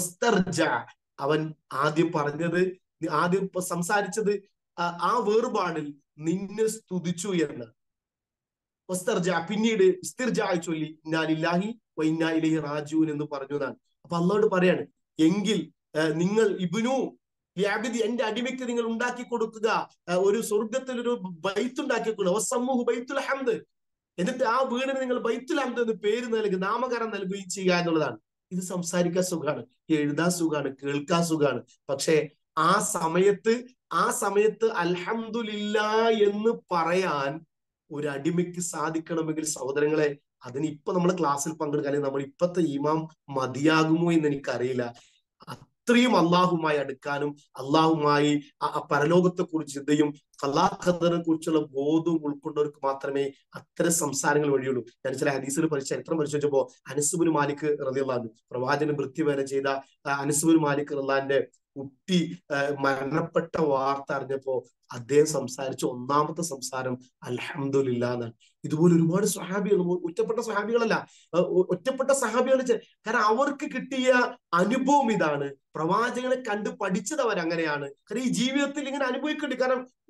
അവൻ ആദ്യം പറഞ്ഞത് ആദ്യം സംസാരിച്ചത് ആ വേർപാടിൽ നിന്നെ സ്തുതിച്ചു എന്ന് വസ്തർജ പിന്നീട് ഇസ്തിർജായി ചൊല്ലി ഇന്നാലില്ലാഹി വൈന്നായിലഹി റാജുൻ എന്ന് പറഞ്ഞു എന്നാണ് അപ്പൊ അള്ളോട് പറയാണ് എങ്കിൽ നിങ്ങൾ ഇബിനു യാബിദി എന്റെ അടിമയ്ക്ക് നിങ്ങൾ ഉണ്ടാക്കി കൊടുക്കുക ഒരു സ്വർഗത്തിൽ ഒരു ബൈത്ത് ഉണ്ടാക്കി കൊടുക്കുക സമൂഹ് ബൈത്തുൽ ഹംദ് എന്നിട്ട് ആ വീടിന് നിങ്ങൾ ബൈത്തുൽ ഹംദ് എന്ന് പേര് നൽകുക നാമകരണം നൽകുകയും ചെയ്യുക എന്നുള്ളതാണ് ഇത് സംസാരിക്കാൻ സുഖമാണ് എഴുതാൻ സുഖമാണ് കേൾക്കാൻ സുഖമാണ് പക്ഷേ ആ സമയത്ത് ആ സമയത്ത് അൽഹംദുലില്ല എന്ന് പറയാൻ ഒരു അടിമയ്ക്ക് സാധിക്കണമെങ്കിൽ സഹോദരങ്ങളെ അതിന് ഇപ്പൊ നമ്മൾ ക്ലാസ്സിൽ പങ്കെടുക്കാൻ നമ്മൾ ഇപ്പത്തെ ഇമാം മതിയാകുമോ എന്ന് എനിക്കറിയില്ല അത്രയും അള്ളാഹുമായി അടുക്കാനും അള്ളാഹുമായി ആ പരലോകത്തെ കുറിച്ച് ചിന്തയും കലാഖദറിനെ കുറിച്ചുള്ള ബോധവും ഉൾക്കൊണ്ടവർക്ക് മാത്രമേ അത്തരം സംസാരങ്ങൾ വഴിയുള്ളൂ ഞാൻ ചില ഹദീസിൽ പഠിച്ച ചരിത്രം പരിശോധിച്ചപ്പോ അനസുബിൻ മാലിക് റലിയുള്ള പ്രവാചകൻ വൃത്തിവേല ചെയ്ത അനസുബിൻ മാലിക് റല്ലാന്റെ കുട്ടി മരണപ്പെട്ട വാർത്ത അറിഞ്ഞപ്പോ അദ്ദേഹം സംസാരിച്ച ഒന്നാമത്തെ സംസാരം അൽഹംദുലില്ല എന്നാണ് ഇതുപോലെ ഒരുപാട് സ്വഹാബികൾ ഒറ്റപ്പെട്ട സ്വഹാബികളല്ല ഒറ്റപ്പെട്ട സഹാബികൾ കാരണം അവർക്ക് കിട്ടിയ അനുഭവം ഇതാണ് പ്രവാചകനെ കണ്ട് പഠിച്ചത് അവർ അങ്ങനെയാണ് കാരണം ഈ ജീവിതത്തിൽ ഇങ്ങനെ അനുഭവിക്കുന്നുണ്ട് കാരണം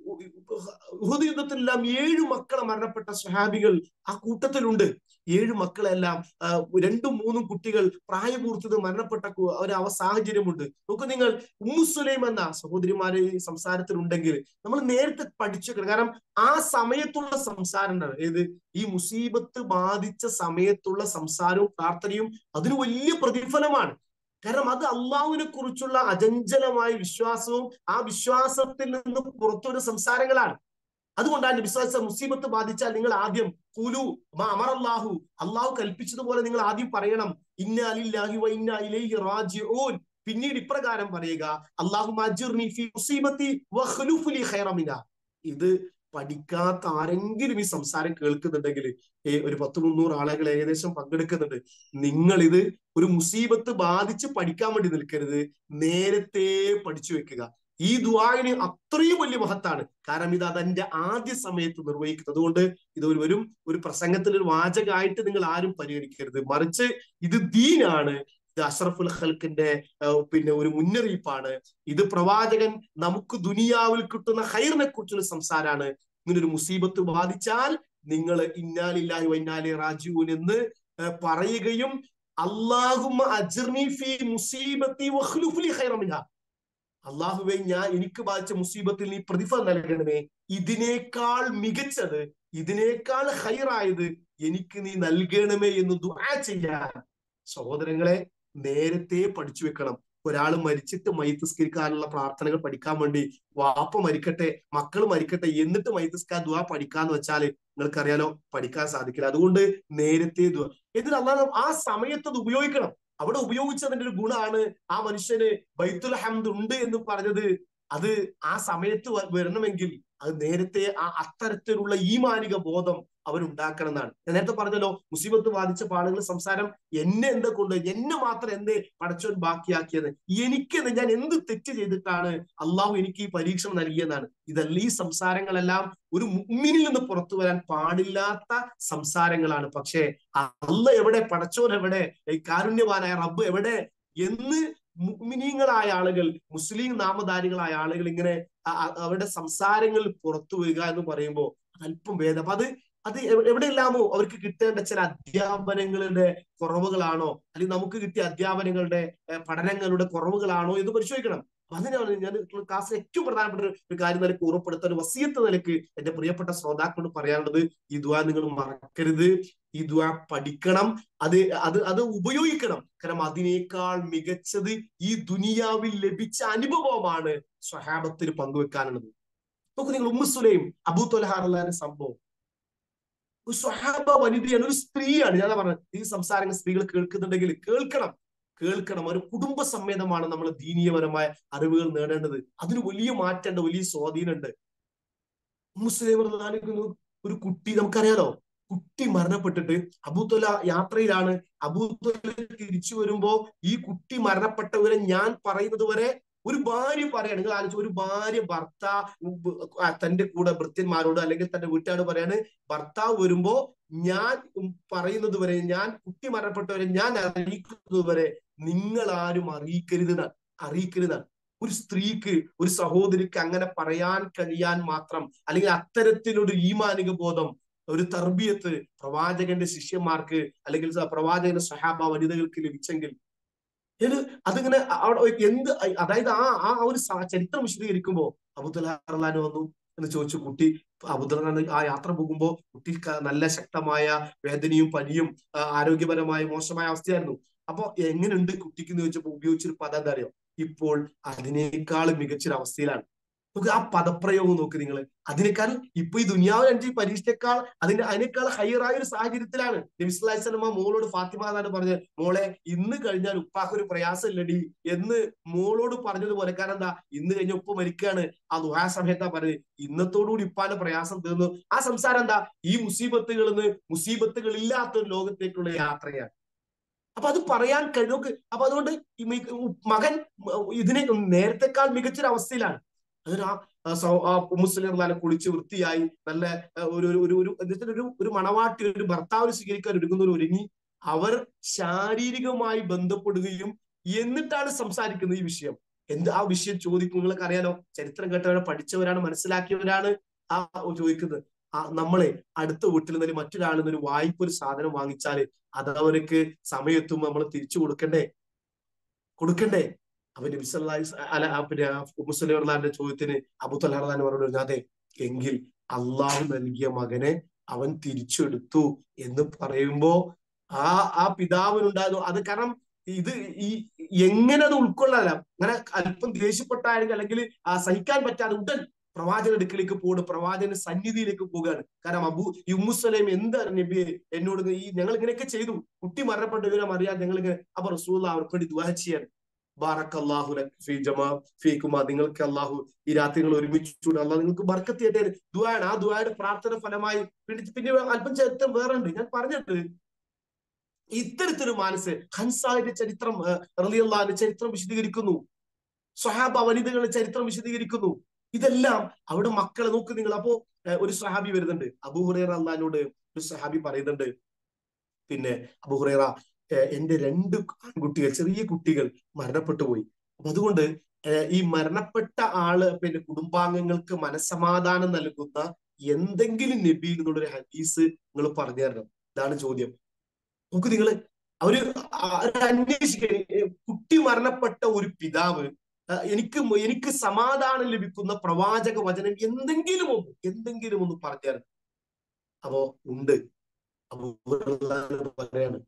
ഉഹദ് യുദ്ധത്തിലെല്ലാം ഏഴു മക്കളെ മരണപ്പെട്ട സ്വഹാബികൾ ആ കൂട്ടത്തിലുണ്ട് ഏഴു മക്കളെല്ലാം ആ, രണ്ടും മൂന്നും കുട്ടികൾ പ്രായപൂർത്തിത് മരണപ്പെട്ട കു- ഒരു അവ സാഹചര്യമുണ്ട് നോക്കൂ നിങ്ങൾ ഉമ്മു സുലൈം എന്ന സഹോദരിമാര് ഈ സംസാരത്തിലുണ്ടെങ്കിൽ നമ്മൾ നേരത്തെ പഠിച്ചു വെക്കണം. കാരണം ആ സമയത്തുള്ള സംസാരം ഉണ്ടാണ് ഏത് ഈ മുസീബത്ത് ബാധിച്ച സമയത്തുള്ള സംസാരവും പ്രാർത്ഥനയും അതിന് വലിയ പ്രതിഫലമാണ് കാരണം അത് അള്ളാഹുവിനെ കുറിച്ചുള്ള അചഞ്ചലമായ വിശ്വാസവും ആ വിശ്വാസത്തിൽ നിന്ന് പുറത്തൊരു സംസാരങ്ങളാണ് അതുകൊണ്ടാണ് വിശ്വാസ മുസീബത്ത് ബാധിച്ചാൽ നിങ്ങൾ ആദ്യം കുലു അമർ അള്ളാഹു അള്ളാഹു കൽപ്പിച്ചതുപോലെ നിങ്ങൾ ആദ്യം പറയണം ഇന്ന അലില്ലാഹി വ ഇന്ന ഇലൈഹി റാജിഊൻ പിന്നീട് ഇപ്രകാരം പറയുക അള്ളാഹു ഫി മുസീബത്തി വഖ്ലുഫ് ലി ഖൈറ മിൻഹാ. ഇത് പഠിക്കാത്ത ആരെങ്കിലും ഈ സംസാരം കേൾക്കുന്നുണ്ടെങ്കിൽ ഏ, ഒരു പത്ത് മുന്നൂറ് ആളുകൾ ഏകദേശം പങ്കെടുക്കുന്നുണ്ട് നിങ്ങൾ ഇത് ഒരു മുസീബത്ത് ബാധിച്ച് പഠിക്കാൻ വേണ്ടി നിൽക്കരുത് നേരത്തെ പഠിച്ചു വെക്കുക ഈ ദുആന് അത്രയും വലിയ മഹത്താണ് കാരണം ഇത് അതെന്റെ ആദ്യ സമയത്ത് നിർവഹിക്കുന്നത് അതുകൊണ്ട് ഇത് ഒരു വരും ഒരു പ്രസംഗത്തിൽ ഒരു വാചകമായിട്ട് നിങ്ങൾ ആരും പരിഗണിക്കരുത് മറിച്ച് ഇത് ദീനാണ് ഇത് അഷ്റഫുൽ ഖൽക്കിന്റെ ഏഹ്, പിന്നെ ഒരു മുന്നറിയിപ്പാണ് ഇത് പ്രവാചകൻ നമുക്ക് ദുനിയാവിൽ കിട്ടുന്ന ഹൈറിനെ കുറിച്ചുള്ള സംസാരമാണ് ഇങ്ങനെ ഒരു മുസീബത്ത് ബാധിച്ചാൽ നിങ്ങൾ ഇന്നാലില്ലാഹി വൈന്നാലി റാജുവിൻ എന്ന് ഏഹ്, പറയുകയും അള്ളാഹുമ്മ അജ്ർനി ഫീ മുസീബത്തി വഖ്ലുഫ് ലി ഖൈറ മിൻഹാ അള്ളാഹുവെ ഞാൻ എനിക്ക് ബാധിച്ച മുസീബത്തിൽ നീ പ്രതിഫലം നൽകണമേ ഇതിനേക്കാൾ മികച്ചത് ഇതിനേക്കാൾ ഹൈറായത് എനിക്ക് നീ നൽകണമേ എന്ന് ദുആ ചെയ്യാൻ സഹോദരങ്ങളെ നേരത്തെ പഠിച്ചു വെക്കണം ഒരാൾ മരിച്ചിട്ട് മൈത്തസ്കരിക്കാനുള്ള പ്രാർത്ഥനകൾ പഠിക്കാൻ വേണ്ടി വാപ്പ മരിക്കട്ടെ മക്കൾ മരിക്കട്ടെ എന്നിട്ട് മൈത്തസ്കാർ ദുആ പഠിക്കാന്ന് വെച്ചാല് നിങ്ങൾക്കറിയാലോ പഠിക്കാൻ സാധിക്കില്ല അതുകൊണ്ട് നേരത്തെ ദുആ എന്നിട്ട് അള്ളാഹ് ആ സമയത്ത് അത് ഉപയോഗിക്കണം അവിടെ ഉപയോഗിച്ചതിന്റെ ഒരു ഗുണമാണ് ആ മനുഷ്യന് ബൈത്തുൽ ഹംദ് ഉണ്ട് എന്ന് പറഞ്ഞത് അത് ആ സമയത്ത് വ- വരണമെങ്കിൽ അത് നേരത്തെ ആ അത്തരത്തിലുള്ള ഈമാനിക ബോധം അവരുണ്ടാക്കണം എന്നാണ് ഞാൻ നേരത്തെ പറഞ്ഞല്ലോ മുസീബത്ത് ബാധിച്ച ആളുകൾ സംസാരം എന്നെ എന്താ കൊണ്ട് എന്നെ മാത്രം എന്തേ പടച്ചോൻ ബാക്കിയാക്കിയത് എനിക്കെന്ന് ഞാൻ എന്ത് തെറ്റ് ചെയ്തിട്ടാണ് അള്ളാഹു എനിക്ക് ഈ പരീക്ഷണം നൽകിയതാണ് ഇതല്ല ഈ സംസാരങ്ങളെല്ലാം ഒരു മുമ്മിനിൽ നിന്ന് പുറത്തു വരാൻ പാടില്ലാത്ത സംസാരങ്ങളാണ് പക്ഷേ അല്ല എവിടെ പടച്ചോൻ എവിടെ ഈ കാരുണ്യവാനായ റബ്ബ് എവിടെ എന്ന് മുഅ്മിനീങ്ങളായ ആളുകൾ മുസ്ലിം നാമധാരികളായ ആളുകൾ ഇങ്ങനെ അ- അ- അവരുടെ സംസാരങ്ങളിൽ പുറത്തു വരിക എന്ന് പറയുമ്പോൾ അത് അല്പം ഭേദം അപ്പൊ അത് അത് എവ- എവിടെയെല്ലാമോ അവർക്ക് കിട്ടേണ്ട ചില അധ്യാപനങ്ങളുടെ കുറവുകളാണോ അല്ലെങ്കിൽ നമുക്ക് കിട്ടിയ അധ്യാപനങ്ങളുടെ ഏഹ്, പഠനങ്ങളുടെ കുറവുകളാണോ എന്ന് പരിശോധിക്കണം അപ്പൊ അതിനാണ് ഞാൻ ക്ലാസ്സിൽ ഏറ്റവും പ്രധാനപ്പെട്ട ഒരു- ഒരു കാര്യം നിലക്ക് ഉറപ്പെടുത്താൻ ഒരു വസീയത്ത് നിലക്ക് എന്റെ പ്രിയപ്പെട്ട ശ്രോതാക്കളോട് പറയാനുള്ളത് ഈ ദുആ നിങ്ങൾ മറക്കരുത് ഈ ദുആ പഠിക്കണം അത് അത് അത് ഉപയോഗിക്കണം കാരണം അതിനേക്കാൾ മികച്ചത് ഈ ദുനിയാവിൽ ലഭിച്ച അനുഭവമാണ് സ്വഹാബത്തിന് പങ്കുവെക്കാനുള്ളത് നോക്കൂ നിങ്ങൾ ഉമ്മു സുലൈം അബൂ തൊലഹാറുള്ള സംഭവം ഒരു സ്വഹാബ വനിതയാണ് ഒരു സ്ത്രീയാണ് ഞാൻ പറഞ്ഞത് ഈ സംസാരങ്ങൾ സ്ത്രീകൾ കേൾക്കുന്നുണ്ടെങ്കിൽ കേൾക്കണം കേൾക്കണം ഒരു കുടുംബ സമേതമാണ് നമ്മൾ ദീനീയപരമായ അറിവുകൾ നേടേണ്ടത് അതിന് വലിയ മാറ്റമുണ്ട് വലിയ സ്വാധീനമുണ്ട് മുസ്ലിം ഒരു കുട്ടി നമുക്കറിയാലോ കുട്ടി മരണപ്പെട്ടിട്ട് അബൂത്തൊല യാത്രയിലാണ് അബൂത്തൊല തിരിച്ചു വരുമ്പോ ഈ കുട്ടി മരണപ്പെട്ടവരെ ഞാൻ പറയുന്നത് വരെ ഒരു ഭാര്യ പറയാണ് നിങ്ങൾ ആലോചിച്ചു ഒരു ഭാര്യ ഭർത്താവ് ആ, തന്റെ കൂടെ ഭൃത്യന്മാരോട് അല്ലെങ്കിൽ തന്റെ വീട്ടുകാരോട് പറയാണ് ഭർത്താവ് വരുമ്പോ ഞാൻ പറയുന്നത് വരെ ഞാൻ കുട്ടി മരണപ്പെട്ടവരെ ഞാൻ അറിയിക്കുന്നത് വരെ നിങ്ങൾ ആരും അറിയിക്കരുതെന്നാണ് അറിയിക്കരുതാണ് ഒരു സ്ത്രീക്ക് ഒരു സഹോദരിക്ക് അങ്ങനെ പറയാൻ കഴിയാൻ മാത്രം അല്ലെങ്കിൽ അത്തരത്തിലൊരു ഈമാനിക ബോധം ഒരു തർബിയത്ത് പ്രവാചകന്റെ ശിഷ്യന്മാർക്ക് അല്ലെങ്കിൽ സ- പ്രവാചകന്റെ സഹാബ വനിതകൾക്ക് ലഭിച്ചെങ്കിൽ ഇത് അതിങ്ങനെ അവിടെ എന്ത് അതായത് ആ ആ ഒരു സ- ചരിത്രം വിശദീകരിക്കുമ്പോ അബുദുല്ലാൻ വന്നു എന്ന് ചോദിച്ചു കുട്ടി അബുദുല്ലാൻ ആ യാത്ര പോകുമ്പോ കുട്ടി ക- നല്ല ശക്തമായ വേദനയും പനിയും ആ, ആരോഗ്യപരമായ മോശമായ അവസ്ഥയായിരുന്നു അപ്പൊ എങ്ങനെയുണ്ട് കുട്ടിക്ക് എന്ന് ചോദിച്ചപ്പോ ഉപയോഗിച്ചൊരു പദം എന്താ അറിയോ ഇപ്പോൾ അതിനേക്കാൾ മികച്ചൊരു അവസ്ഥയിലാണ് നോക്ക് ആ പദപ്രയോഗം നോക്ക് നിങ്ങൾ അതിനേക്കാൾ ഇപ്പൊ ഈ ദുനിയാവിൽ അഞ്ച് പരീക്ഷയേക്കാൾ അതിന്റെ അതിനേക്കാൾ ഹയറായ ഒരു സാഹചര്യത്തിലാണ് നബിസ്ലാഹി സ്വലമ മോളോട് ഫാത്തിമ എന്നാണ് പറഞ്ഞത് മോളെ ഇന്ന് കഴിഞ്ഞാൽ ഉപ്പാക്ക് ഒരു പ്രയാസം ഇല്ലടി എന്ന് മോളോട് പറഞ്ഞതുപോലെ കാരണം എന്താ ഇന്ന് കഴിഞ്ഞ ഉപ്പ മരിക്കുകയാണ് ആ ദുഹാ സമയത്താ പറഞ്ഞത് ഇന്നത്തോടുകൂടി ഉപ്പാന്റെ പ്രയാസം തീർന്നു ആ സംസാരം എന്താ ഈ മുസീബത്തുകളിൽ നിന്ന് മുസീബത്തുകൾ ഇല്ലാത്ത ഒരു ലോകത്തേക്കുള്ള യാത്രയാണ് അപ്പൊ അത് പറയാൻ കഴിയൊക്കെ അപ്പൊ അതുകൊണ്ട് ഈ മി- മകൻ ഇതിനെ നേരത്തെക്കാൾ മികച്ചൊരു അവസ്ഥയിലാണ് അതൊരു ആ ആ സൗ- ആ മുസ്ലിം കുളിച്ച് വൃത്തിയായി നല്ല ആ, ഒരു ഒരു ഒരു ഒരു എന്നിട്ട് ഒരു ഒരു മണവാട്ടി ഒരു ഭർത്താവിന് സ്വീകരിക്കാൻ ഒരുങ്ങുന്നവർ ഒരുങ്ങി അവർ ശാരീരികമായി ബന്ധപ്പെടുകയും എന്നിട്ടാണ് സംസാരിക്കുന്നത് ഈ വിഷയം എന്ത് ആ വിഷയം ചോദിക്കും നിങ്ങൾക്ക് അറിയാലോ ചരിത്രം കേട്ടവരെ പഠിച്ചവരാണ് മനസ്സിലാക്കിയവരാണ് ആ ചോദിക്കുന്നത് ആ നമ്മളെ അടുത്ത വീട്ടിൽ നിന്ന് മറ്റൊരാളിൽ നിന്ന് ഒരു വായ്പ ഒരു സാധനം വാങ്ങിച്ചാല് അത് അവർക്ക് സമയത്തുമ്പോൾ നമ്മൾ തിരിച്ചു കൊടുക്കണ്ടേ കൊടുക്കണ്ടേ അവൻ നബി സല്ലല്ലാഹു അലൈഹി വസല്ലം- അല്ല ആ പിന്നെ മുസ്ലിം ചോദ്യത്തിന് അബു തലാൻ പറഞ്ഞു അതെ എങ്കിൽ അള്ളാഹു നൽകിയ മകനെ അവൻ തിരിച്ചെടുത്തു എന്ന് പറയുമ്പോ ആ ആ പിതാവിനുണ്ടാകും അത് കാരണം ഇത് ഈ എങ്ങനെ അത് ഉൾക്കൊള്ളാല അങ്ങനെ അല്പം ദേഷ്യപ്പെട്ടാണെങ്കിൽ അല്ലെങ്കിൽ ആ സഹിക്കാൻ പറ്റാതെ ഉടൻ പ്രവാചക അടുക്കിലേക്ക് പോകുന്നു പ്രവാചകന്റെ സന്നിധിയിലേക്ക് പോവുകയാണ് കാരണം അബു ഈ ഉമ്മുസലേം എന്താണ് നബി എന്നോട് ഈ ഞങ്ങൾ ഇങ്ങനെയൊക്കെ ചെയ്തു കുട്ടി മരണപ്പെട്ട വിവരം അറിയാൻ ഞങ്ങൾ ഇങ്ങനെ അപ്പൊ റസൂൽ അവർക്ക് വേണ്ടി ദുആ ചെയ്യാൻ ബാറക് അള്ളാഹു ഫീ ജമാ ഫീക്കുമാ നിങ്ങൾക്ക് അള്ളാഹു ഈ രാത്രികൾ ഒരുമിച്ചുകൂടെ അള്ളാഹ് നിങ്ങൾക്ക് ബർക്കത്ത് ചെയ്യട്ടെ ദുആണ് ആ ദുആയുടെ പ്രാർത്ഥന ഫലമായി പിന്നെ പിന്നെ അല്പം ചരിത്രം വേറെ ഉണ്ട് ഞാൻ പറഞ്ഞിട്ട് ഇത്തരത്തിലൊരു മനസ്സ് ഹൻസായുടെ ചരിത്രം റലിയല്ലാന്റെ ചരിത്രം വിശദീകരിക്കുന്നു സ്വഹാബ വനിതകളുടെ ചരിത്രം വിശദീകരിക്കുന്നു ഇതെല്ലാം അവിടെ മക്കളെ നോക്ക് നിങ്ങൾ അപ്പോ ഏഹ്, ഒരു സഹാബി വരുന്നുണ്ട് അബൂഹുറേറ അള്ളഹാനോട് ഒരു സഹാബി പറയുന്നുണ്ട് പിന്നെ അബൂഹുറേറ ഏഹ്, എന്റെ രണ്ട് ആൺകുട്ടികൾ ചെറിയ കുട്ടികൾ മരണപ്പെട്ടു പോയി അപ്പൊ അതുകൊണ്ട് ഏഹ്, ഈ മരണപ്പെട്ട ആള് പിന്നെ കുടുംബാംഗങ്ങൾക്ക് മനസ്സമാധാനം നൽകുന്ന എന്തെങ്കിലും നബിയിൽ നിന്നുള്ളൊരു ഹദീസ് നിങ്ങൾ പറഞ്ഞു തരണം ഇതാണ് ചോദ്യം നോക്ക് നിങ്ങള് അവര് അന്വേഷിക്കണേ കുട്ടി മരണപ്പെട്ട ഒരു പിതാവ് ആ, എനിക്ക് മ- എനിക്ക് സമാധാനം ലഭിക്കുന്ന പ്രവാചക വചനം എന്തെങ്കിലും ഒന്ന് എന്തെങ്കിലും ഒന്ന് പറഞ്ഞു തരണം അപ്പോ ഉണ്ട് അപ്പൊ പറയാണ്